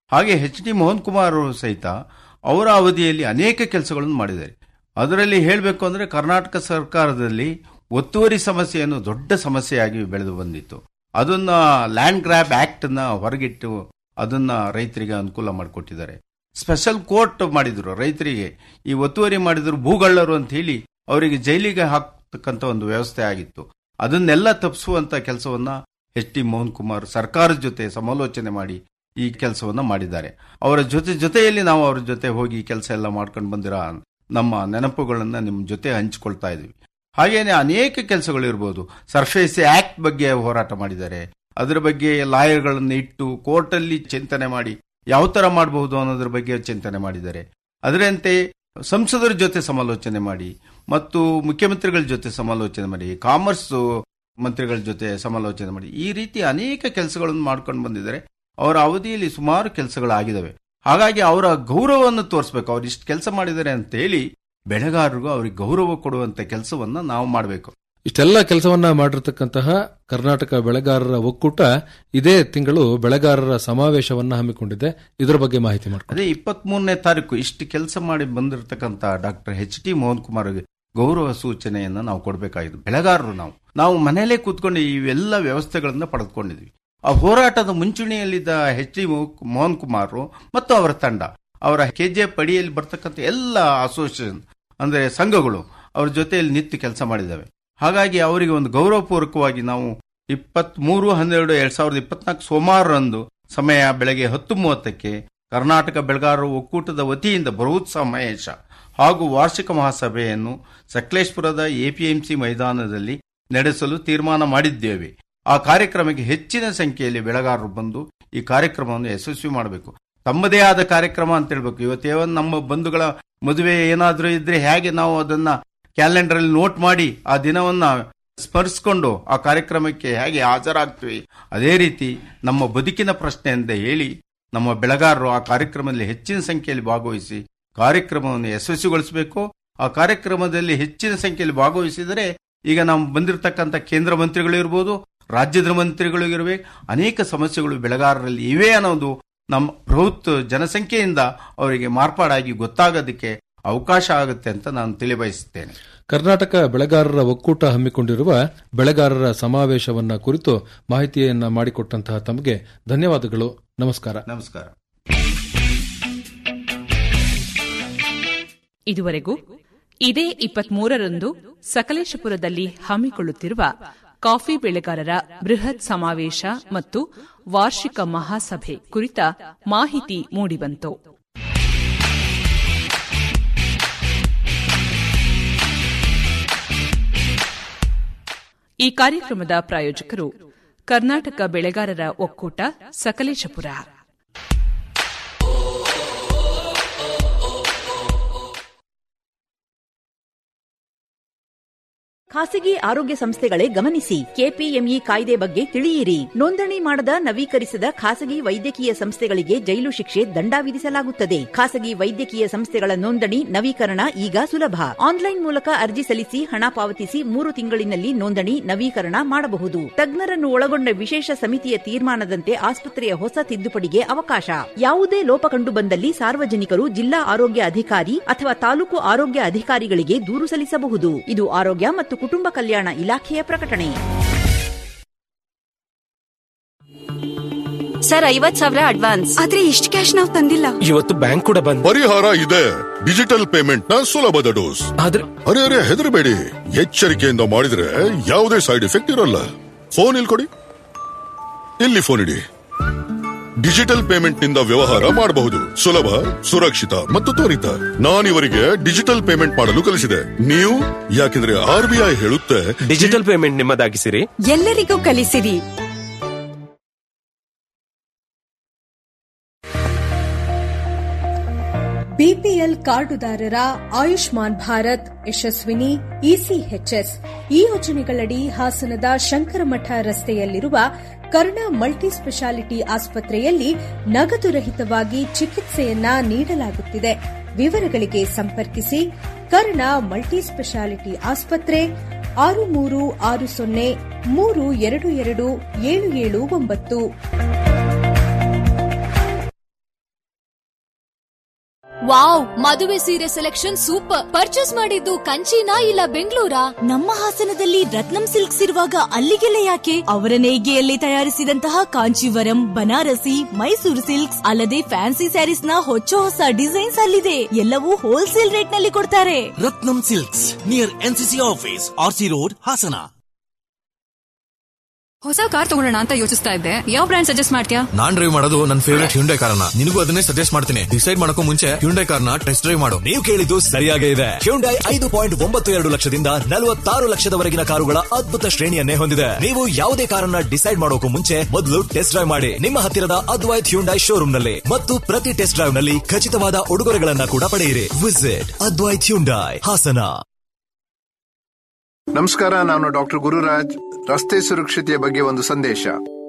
ಹಾಗೆ ಎಚ್ ಡಿ ಮೋಹನ್ ಕುಮಾರ್ ಅವರು ಸಹಿತ ಅವರ ಅವಧಿಯಲ್ಲಿ ಅನೇಕ ಕೆಲಸಗಳನ್ನು ಮಾಡಿದ್ದಾರೆ ಅದರಲ್ಲಿ ಹೇಳಬೇಕು ಅಂದರೆ ಕರ್ನಾಟಕ ಸರ್ಕಾರದಲ್ಲಿ ಒತ್ತುವರಿ ಸಮಸ್ಯೆಯನ್ನು ದೊಡ್ಡ ಸಮಸ್ಯೆಯಾಗಿ ಬೆಳೆದು ಬಂದಿತ್ತು ಅದನ್ನ ಲ್ಯಾಂಡ್ ಗ್ರ್ಯಾಬ್ ಆಕ್ಟ್ ನ ಹೊರಗಿಟ್ಟು ಅದನ್ನ ರೈತರಿಗೆ ಅನುಕೂಲ ಮಾಡಿಕೊಟ್ಟಿದ್ದಾರೆ ಸ್ಪೆಷಲ್ ಕೋರ್ಟ್ ಮಾಡಿದ್ರು ರೈತರಿಗೆ ಈ ಒತ್ತುವರಿ ಮಾಡಿದ್ರು ಭೂಗಳ್ಳರು ಅಂತ ಹೇಳಿ ಅವರಿಗೆ ಜೈಲಿಗೆ ಹಾಕ್ತಕ್ಕಂಥ ಒಂದು ವ್ಯವಸ್ಥೆ ಆಗಿತ್ತು ಅದನ್ನೆಲ್ಲ ತಪ್ಪಿಸುವಂತ ಕೆಲಸವನ್ನ ಎಚ್ ಟಿ ಮೋಹನ್ ಕುಮಾರ್ ಸರ್ಕಾರದ ಜೊತೆ ಸಮಾಲೋಚನೆ ಮಾಡಿ ಈ ಕೆಲಸವನ್ನ ಮಾಡಿದ್ದಾರೆ ಅವರ ಜೊತೆ ಜೊತೆಯಲ್ಲಿ ನಾವು ಅವ್ರ ಜೊತೆ ಹೋಗಿ ಕೆಲಸ ಎಲ್ಲ ಮಾಡ್ಕೊಂಡು ಬಂದಿರೋ ನಮ್ಮ ನೆನಪುಗಳನ್ನ ನಿಮ್ಮ ಜೊತೆ ಹಂಚಿಕೊಳ್ತಾ ಇದೀವಿ ಹಾಗೇನೆ ಅನೇಕ ಕೆಲಸಗಳು ಇರ್ಬೋದು ಸರ್ಫೇಸ್ ಆಕ್ಟ್ ಬಗ್ಗೆ ಹೋರಾಟ ಮಾಡಿದ್ದಾರೆ ಅದರ ಬಗ್ಗೆ ಲಾಯರ್ಗಳನ್ನು ಇಟ್ಟು ಕೋರ್ಟಲ್ಲಿ ಚಿಂತನೆ ಮಾಡಿ ಯಾವ ತರ ಮಾಡಬಹುದು ಅನ್ನೋದ್ರ ಬಗ್ಗೆ ಚಿಂತನೆ ಮಾಡಿದ್ದಾರೆ ಅದರಂತೆ ಸಂಸದರ ಜೊತೆ ಸಮಾಲೋಚನೆ ಮಾಡಿ ಮತ್ತು ಮುಖ್ಯಮಂತ್ರಿಗಳ ಜೊತೆ ಸಮಾಲೋಚನೆ ಮಾಡಿ ಕಾಮರ್ಸ್ ಮಂತ್ರಿಗಳ ಜೊತೆ ಸಮಾಲೋಚನೆ ಮಾಡಿ ಈ ರೀತಿ ಅನೇಕ ಕೆಲಸಗಳನ್ನು ಮಾಡ್ಕೊಂಡು ಬಂದಿದ್ದಾರೆ ಅವರ ಅವಧಿಯಲ್ಲಿ ಸುಮಾರು ಕೆಲಸಗಳಾಗಿದ್ದಾವೆ ಹಾಗಾಗಿ ಅವರ ಗೌರವವನ್ನು ತೋರಿಸ್ಬೇಕು ಅವ್ರು ಇಷ್ಟು ಕೆಲಸ ಮಾಡಿದ್ದಾರೆ ಅಂತ ಹೇಳಿ ಬೆಳೆಗಾರರಿಗೂ ಅವ್ರಿಗೆ ಗೌರವ ಕೊಡುವಂತ ಕೆಲಸವನ್ನ ನಾವು ಮಾಡಬೇಕು ಇಷ್ಟೆಲ್ಲ ಕೆಲಸವನ್ನ ಮಾಡಿರ್ತಕ್ಕಂತಹ ಕರ್ನಾಟಕ ಬೆಳೆಗಾರರ ಒಕ್ಕೂಟ ಇದೇ ತಿಂಗಳು ಬೆಳೆಗಾರರ ಸಮಾವೇಶವನ್ನ ಹಮ್ಮಿಕೊಂಡಿದೆ ಇದರ ಬಗ್ಗೆ ಮಾಹಿತಿ ಮಾಡ್ಕೊಂಡು ಅದೇ ಇಪ್ಪತ್ತ್ ಮೂರನೇ ತಾರೀಕು ಇಷ್ಟು ಕೆಲಸ ಮಾಡಿ ಬಂದಿರತಕ್ಕಂತ doctor H T Mohan Kumar ಗೌರವ ಸೂಚನೆಯನ್ನ ನಾವು ಕೊಡಬೇಕಾಗಿದೆ ಬೆಳೆಗಾರರು ನಾವು ನಾವು ಮನೆಯಲ್ಲೇ ಕೂತ್ಕೊಂಡು ಇವೆಲ್ಲ ವ್ಯವಸ್ಥೆಗಳನ್ನ ಪಡೆದುಕೊಂಡಿದ್ವಿ ಆ ಹೋರಾಟದ ಮುಂಚೂಣಿಯಲ್ಲಿದ್ದ ಎಚ್ ಡಿ ಮೋಹನ್ ಕುಮಾರ್ ಮತ್ತು ಅವರ ತಂಡ ಅವರ ಕೆಜಿಎಫ್ ಅಡಿಯಲ್ಲಿ ಬರ್ತಕ್ಕಂಥ ಎಲ್ಲ ಅಸೋಸಿಯೇಷನ್ ಅಂದ್ರೆ ಸಂಘಗಳು ಅವ್ರ ಜೊತೆಯಲ್ಲಿ ನಿಂತು ಕೆಲಸ ಮಾಡಿದ್ದಾವೆ ಹಾಗಾಗಿ ಅವರಿಗೆ ಒಂದು ಗೌರವಪೂರ್ವಕವಾಗಿ ನಾವು ಇಪ್ಪತ್ತ್ ಮೂರು ಹನ್ನೆರಡು ಎರಡ್ ಸಾವಿರದ ಇಪ್ಪತ್ನಾಲ್ಕು ಸೋಮವಾರರಂದು ಸಮಯ ಬೆಳಗ್ಗೆ ಹತ್ತು ಮೂವತ್ತಕ್ಕೆ ಕರ್ನಾಟಕ ಬೆಳೆಗಾರರ ಒಕ್ಕೂಟದ ವತಿಯಿಂದ ಬೃಹತ್ ಸಮಾವೇಶ ಹಾಗೂ ವಾರ್ಷಿಕ ಮಹಾಸಭೆಯನ್ನು ಸಕಲೇಶ್ಪುರದ ಎಪಿಎಂಸಿ ಮೈದಾನದಲ್ಲಿ ನಡೆಸಲು ತೀರ್ಮಾನ ಮಾಡಿದ್ದೇವೆ ಆ ಕಾರ್ಯಕ್ರಮಕ್ಕೆ ಹೆಚ್ಚಿನ ಸಂಖ್ಯೆಯಲ್ಲಿ ಬೆಳೆಗಾರರು ಬಂದು ಈ ಕಾರ್ಯಕ್ರಮವನ್ನು ಯಶಸ್ವಿ ಮಾಡಬೇಕು ತಮ್ಮದೇ ಆದ ಕಾರ್ಯಕ್ರಮ ಅಂತ ಹೇಳ್ಬೇಕು ಇವತ್ತೇವ ನಮ್ಮ ಬಂಧುಗಳ ಮದುವೆ ಏನಾದರೂ ಇದ್ರೆ ಹೇಗೆ ನಾವು ಅದನ್ನ ಕ್ಯಾಲೆಂಡರ್ ಅಲ್ಲಿ ನೋಟ್ ಮಾಡಿ ಆ ದಿನವನ್ನ ಸ್ಮರಿಸಿಕೊಂಡು ಆ ಕಾರ್ಯಕ್ರಮಕ್ಕೆ ಹೇಗೆ ಹಾಜರಾಗ್ತೀವಿ ಅದೇ ರೀತಿ ನಮ್ಮ ಬದುಕಿನ ಪ್ರಶ್ನೆ ಅಂತ ಹೇಳಿ ನಮ್ಮ ಬೆಳೆಗಾರರು ಆ ಕಾರ್ಯಕ್ರಮದಲ್ಲಿ ಹೆಚ್ಚಿನ ಸಂಖ್ಯೆಯಲ್ಲಿ ಭಾಗವಹಿಸಿ ಕಾರ್ಯಕ್ರಮವನ್ನು ಯಶಸ್ವಿಗೊಳಿಸಬೇಕು ಆ ಕಾರ್ಯಕ್ರಮದಲ್ಲಿ ಹೆಚ್ಚಿನ ಸಂಖ್ಯೆಯಲ್ಲಿ ಭಾಗವಹಿಸಿದರೆ ಈಗ ನಾವು ಬಂದಿರತಕ್ಕಂಥ ಕೇಂದ್ರ ಮಂತ್ರಿಗಳು ಇರ್ಬೋದು ರಾಜ್ಯದ ಮಂತ್ರಿಗಳು ಇರಬೇಕು ಅನೇಕ ಸಮಸ್ಯೆಗಳು ಬೆಳೆಗಾರರಲ್ಲಿ ಇವೆ ಅನ್ನೋದು ನಮ್ಮ ಬೃಹತ್ ಜನಸಂಖ್ಯೆಯಿಂದ ಅವರಿಗೆ ಮಾರ್ಪಾಡಾಗಿ ಗೊತ್ತಾಗೋದಕ್ಕೆ ಅವಕಾಶ ಆಗುತ್ತೆ ಅಂತ ನಾನು ತಿಳಿಬಯಸುತ್ತೇನೆ ಕರ್ನಾಟಕ ಬೆಳೆಗಾರರ ಒಕ್ಕೂಟ ಹಮ್ಮಿಕೊಂಡಿರುವ ಬೆಳೆಗಾರರ ಸಮಾವೇಶವನ್ನ ಕುರಿತು ಮಾಹಿತಿಯನ್ನ ಮಾಡಿಕೊಟ್ಟಂತಹ ತಮಗೆ ಧನ್ಯವಾದಗಳು ನಮಸ್ಕಾರ ನಮಸ್ಕಾರ ಇದುವರೆಗೂ ಇದೇ ಇಪ್ಪತ್ಮೂರರಂದು ಸಕಲೇಶಪುರದಲ್ಲಿ ಹಮ್ಮಿಕೊಳ್ಳುತ್ತಿರುವ ಕಾಫಿ ಬೆಳೆಗಾರರ ಬೃಹತ್ ಸಮಾವೇಶ ಮತ್ತು ವಾರ್ಷಿಕ ಮಹಾಸಭೆ ಕುರಿತ ಮಾಹಿತಿ ಮೂಡಿಬಂತು ಈ ಕಾರ್ಯಕ್ರಮದ ಪ್ರಾಯೋಜಕರು ಕರ್ನಾಟಕ ಬೆಳೆಗಾರರ ಒಕ್ಕೂಟ ಸಕಲೇಶಪುರ ಖಾಸಗಿ ಆರೋಗ್ಯ ಸಂಸ್ಥೆಗಳೇ ಗಮನಿಸಿ ಕೆಪಿಎಂಇ ಕಾಯ್ದೆ ಬಗ್ಗೆ ತಿಳಿಯಿರಿ ನೋಂದಣಿ ಮಾಡದ ನವೀಕರಿಸದ ಖಾಸಗಿ ವೈದ್ಯಕೀಯ ಸಂಸ್ಥೆಗಳಿಗೆ ಜೈಲು ಶಿಕ್ಷೆ ದಂಡ ವಿಧಿಸಲಾಗುತ್ತದೆ ಖಾಸಗಿ ವೈದ್ಯಕೀಯ ಸಂಸ್ಥೆಗಳ ನೋಂದಣಿ ನವೀಕರಣ ಈಗ ಸುಲಭ ಆನ್ಲೈನ್ ಮೂಲಕ ಅರ್ಜಿ ಸಲ್ಲಿಸಿ ಹಣ ಪಾವತಿಸಿ ಮೂರು ತಿಂಗಳಿನಲ್ಲಿ ನೋಂದಣಿ ನವೀಕರಣ ಮಾಡಬಹುದು ತಜ್ಞರನ್ನು ಒಳಗೊಂಡ ವಿಶೇಷ ಸಮಿತಿಯ ತೀರ್ಮಾನದಂತೆ ಆಸ್ಪತ್ರೆಯ ಹೊಸ ತಿದ್ದುಪಡಿಗೆ ಅವಕಾಶ ಯಾವುದೇ ಲೋಪ ಕಂಡು ಬಂದಲ್ಲಿ ಸಾರ್ವಜನಿಕರು ಜಿಲ್ಲಾ ಆರೋಗ್ಯ ಅಧಿಕಾರಿ ಅಥವಾ ತಾಲೂಕು ಆರೋಗ್ಯ ಅಧಿಕಾರಿಗಳಿಗೆ ದೂರು ಸಲ್ಲಿಸಬಹುದು ಇದು ಆರೋಗ್ಯ ಮತ್ತು ಕುಟುಂಬ ಕಲ್ಯಾಣ ಇಲಾಖೆಯ ಪ್ರಕಟಣೆ ಸರ್ ಐವತ್ ಸಾವಿರ ಅಡ್ವಾನ್ಸ್ ಆದ್ರೆ ಇಷ್ಟು ಕ್ಯಾಶ್ ನಾವು ತಂದಿಲ್ಲ ಇವತ್ತು ಬ್ಯಾಂಕ್ ಕೂಡ ಬಂದ್ ಪರಿಹಾರ ಇದೆ ಡಿಜಿಟಲ್ ಪೇಮೆಂಟ್ ನ ಸುಲಭದ ಡೋಸ್ ಆದ್ರೆ ಅರೆ ಅರೆ ಹೆದರಬೇಡಿ ಎಚ್ಚರಿಕೆಯಿಂದ ಮಾಡಿದ್ರೆ ಯಾವುದೇ ಸೈಡ್ ಎಫೆಕ್ಟ್ ಇರಲ್ಲ ಫೋನ್ ಇಲ್ಲಿ ಕೊಡಿ ಇಲ್ಲಿ ಫೋನ್ ಇಡಿ ಡಿಜಿಟಲ್ ಪೇಮೆಂಟ್ ನಿಂದ ವ್ಯವಹಾರ ಮಾಡಬಹುದು ಸುಲಭ ಸುರಕ್ಷಿತ ಮತ್ತು ತ್ವರಿತ ನಾನಿವರಿಗೆ ಡಿಜಿಟಲ್ ಪೇಮೆಂಟ್ ಮಾಡಲು ಕಲಿಸಿದೆ ನೀವು ಯಾಕೆಂದ್ರೆ ಆರ್ ಬಿ ಐ ಹೇಳುತ್ತೆ ಡಿಜಿಟಲ್ ಪೇಮೆಂಟ್ ನಿಮ್ಮದಾಗಿಸಿರಿ ಎಲ್ಲರಿಗೂ ಕಲಿಸಿರಿ ಬಿಪಿಎಲ್ ಕಾರ್ಡುದಾರರ ಆಯುಷ್ಮಾನ್ ಭಾರತ್ ಯಶಸ್ವಿನಿ ಇಸಿಎಚ್ಎಸ್ ಈ ಯೋಜನೆಗಳಡಿ ಹಾಸನದ ಶಂಕರಮಠ ರಸ್ತೆಯಲ್ಲಿರುವ ಕರ್ಣ ಮಲ್ಟಿ ಸ್ಪೆಷಾಲಿಟಿ ಆಸ್ಪತ್ರೆಯಲ್ಲಿ ನಗದು ರಹಿತವಾಗಿ ಚಿಕಿತ್ಸೆಯನ್ನ ನೀಡಲಾಗುತ್ತಿದೆ ವಿವರಗಳಿಗೆ ಸಂಪರ್ಕಿಸಿ ಕರ್ಣ ಮಲ್ಟಿ ಸ್ಪೆಷಾಲಿಟಿ ಆಸ್ಪತ್ರೆ ಆರು ಮೂರು ಆರು ಸೊನ್ನೆ ಮೂರು ಎರಡು ಎರಡು ಏಳು ಏಳು ಒಂಬತ್ತು ವಾವ್ ಮದುವೆ ಸೀರೆ ಸೆಲೆಕ್ಷನ್ ಸೂಪರ್ ಪರ್ಚೇಸ್ ಮಾಡಿದ್ದು ಕಂಚಿನಾ ಇಲ್ಲ ಬೆಂಗಳೂರಾ ನಮ್ಮ ಹಾಸನದಲ್ಲಿ ರತ್ನಂ ಸಿಲ್ಕ್ಸ್ ಇರುವಾಗ ಅಲ್ಲಿಗೆಲ್ಲ ಯಾಕೆ ಅವರ ನೇಯ್ಗೆಯಲ್ಲಿ ತಯಾರಿಸಿದಂತಹ ಕಾಂಚೀವರಂ ಬನಾರಸಿ ಮೈಸೂರು ಸಿಲ್ಕ್ಸ್ ಅಲ್ಲದೆ ಫ್ಯಾನ್ಸಿ ಸ್ಯಾರೀಸ್ ನ ಹೊಚ್ಚ ಹೊಸ ಡಿಸೈನ್ಸ್ ಅಲ್ಲಿದೆ ಎಲ್ಲವೂ ಹೋಲ್ಸೇಲ್ ರೇಟ್ ನಲ್ಲಿ ಕೊಡ್ತಾರೆ Ratnam silks near NCC office RC road Hassan ಹೊಸ ಕಾರ್ ತಗೊಳ್ಳೋಣ ಅಂತ ಯೋಚಿಸ್ತಾ ಇದ್ದೆ ಯಾವ ಬ್ರ್ಯಾಂಡ್ ಸಜೆಸ್ಟ್ ಮಾಡ್ತೀಯಾ ನಾನ್ ಡ್ರೈವ್ ಮಾಡೋದು ನನ್ನ ಫೇವರೇಟ್ ಹ್ಯುಂಡೈ ಕಾರ್ನ ನಿನಗೂ ಅದನ್ನೇ ಸಜೆಸ್ಟ್ ಮಾಡ್ತೀನಿ ಡಿಸೈಡ್ ಮಾಡಕ್ಕೂ ಮುಂಚೆ ಹ್ಯುಂಡೈ ಕಾರ್ನ ಟೆಸ್ಟ್ ಡ್ರೈವ್ ಮಾಡು ನೀವು ಕೇಳಿದ್ದು ಸರಿಯಾಗೇ ಇದೆ ಹ್ಯುಂಡೈ ಐದು ಪಾಯಿಂಟ್ ಒಂಬತ್ತು ಎರಡು ಲಕ್ಷದಿಂದ ನಲವತ್ತಾರು ಲಕ್ಷದವರೆಗಿನ ಕಾರುಗಳ ಅದ್ಭುತ ಶ್ರೇಣಿಯನ್ನೇ ಹೊಂದಿದೆ ನೀವು ಯಾವುದೇ ಕಾರನ್ನ ಡಿಸೈಡ್ ಮಾಡೋಕು ಮುಂಚೆ ಮೊದಲು ಟೆಸ್ಟ್ ಡ್ರೈವ್ ಮಾಡಿ ನಿಮ್ಮ ಹತ್ತಿರದ ಅದ್ವೈತ್ ಹ್ಯುಂಡೈ ಶೋರೂಮ್ ನಲ್ಲಿ ಮತ್ತು ಪ್ರತಿ ಟೆಸ್ಟ್ ಡ್ರೈವ್ ನಲ್ಲಿ ಖಚಿತವಾದ ಉಡುಗೊರೆಗಳನ್ನ ಕೂಡ ಪಡೆಯಿರಿ ವಿಸಿಟ್ ಅದ್ವೈತ್ ಹ್ಯುಂಡೈ ಹಾಸನ ನಮಸ್ಕಾರ ನಾನು ಡಾಕ್ಟರ್ ಗುರುರಾಜ್ ರಸ್ತೆ ಸುರಕ್ಷತೆಯ ಬಗ್ಗೆ ಒಂದು ಸಂದೇಶ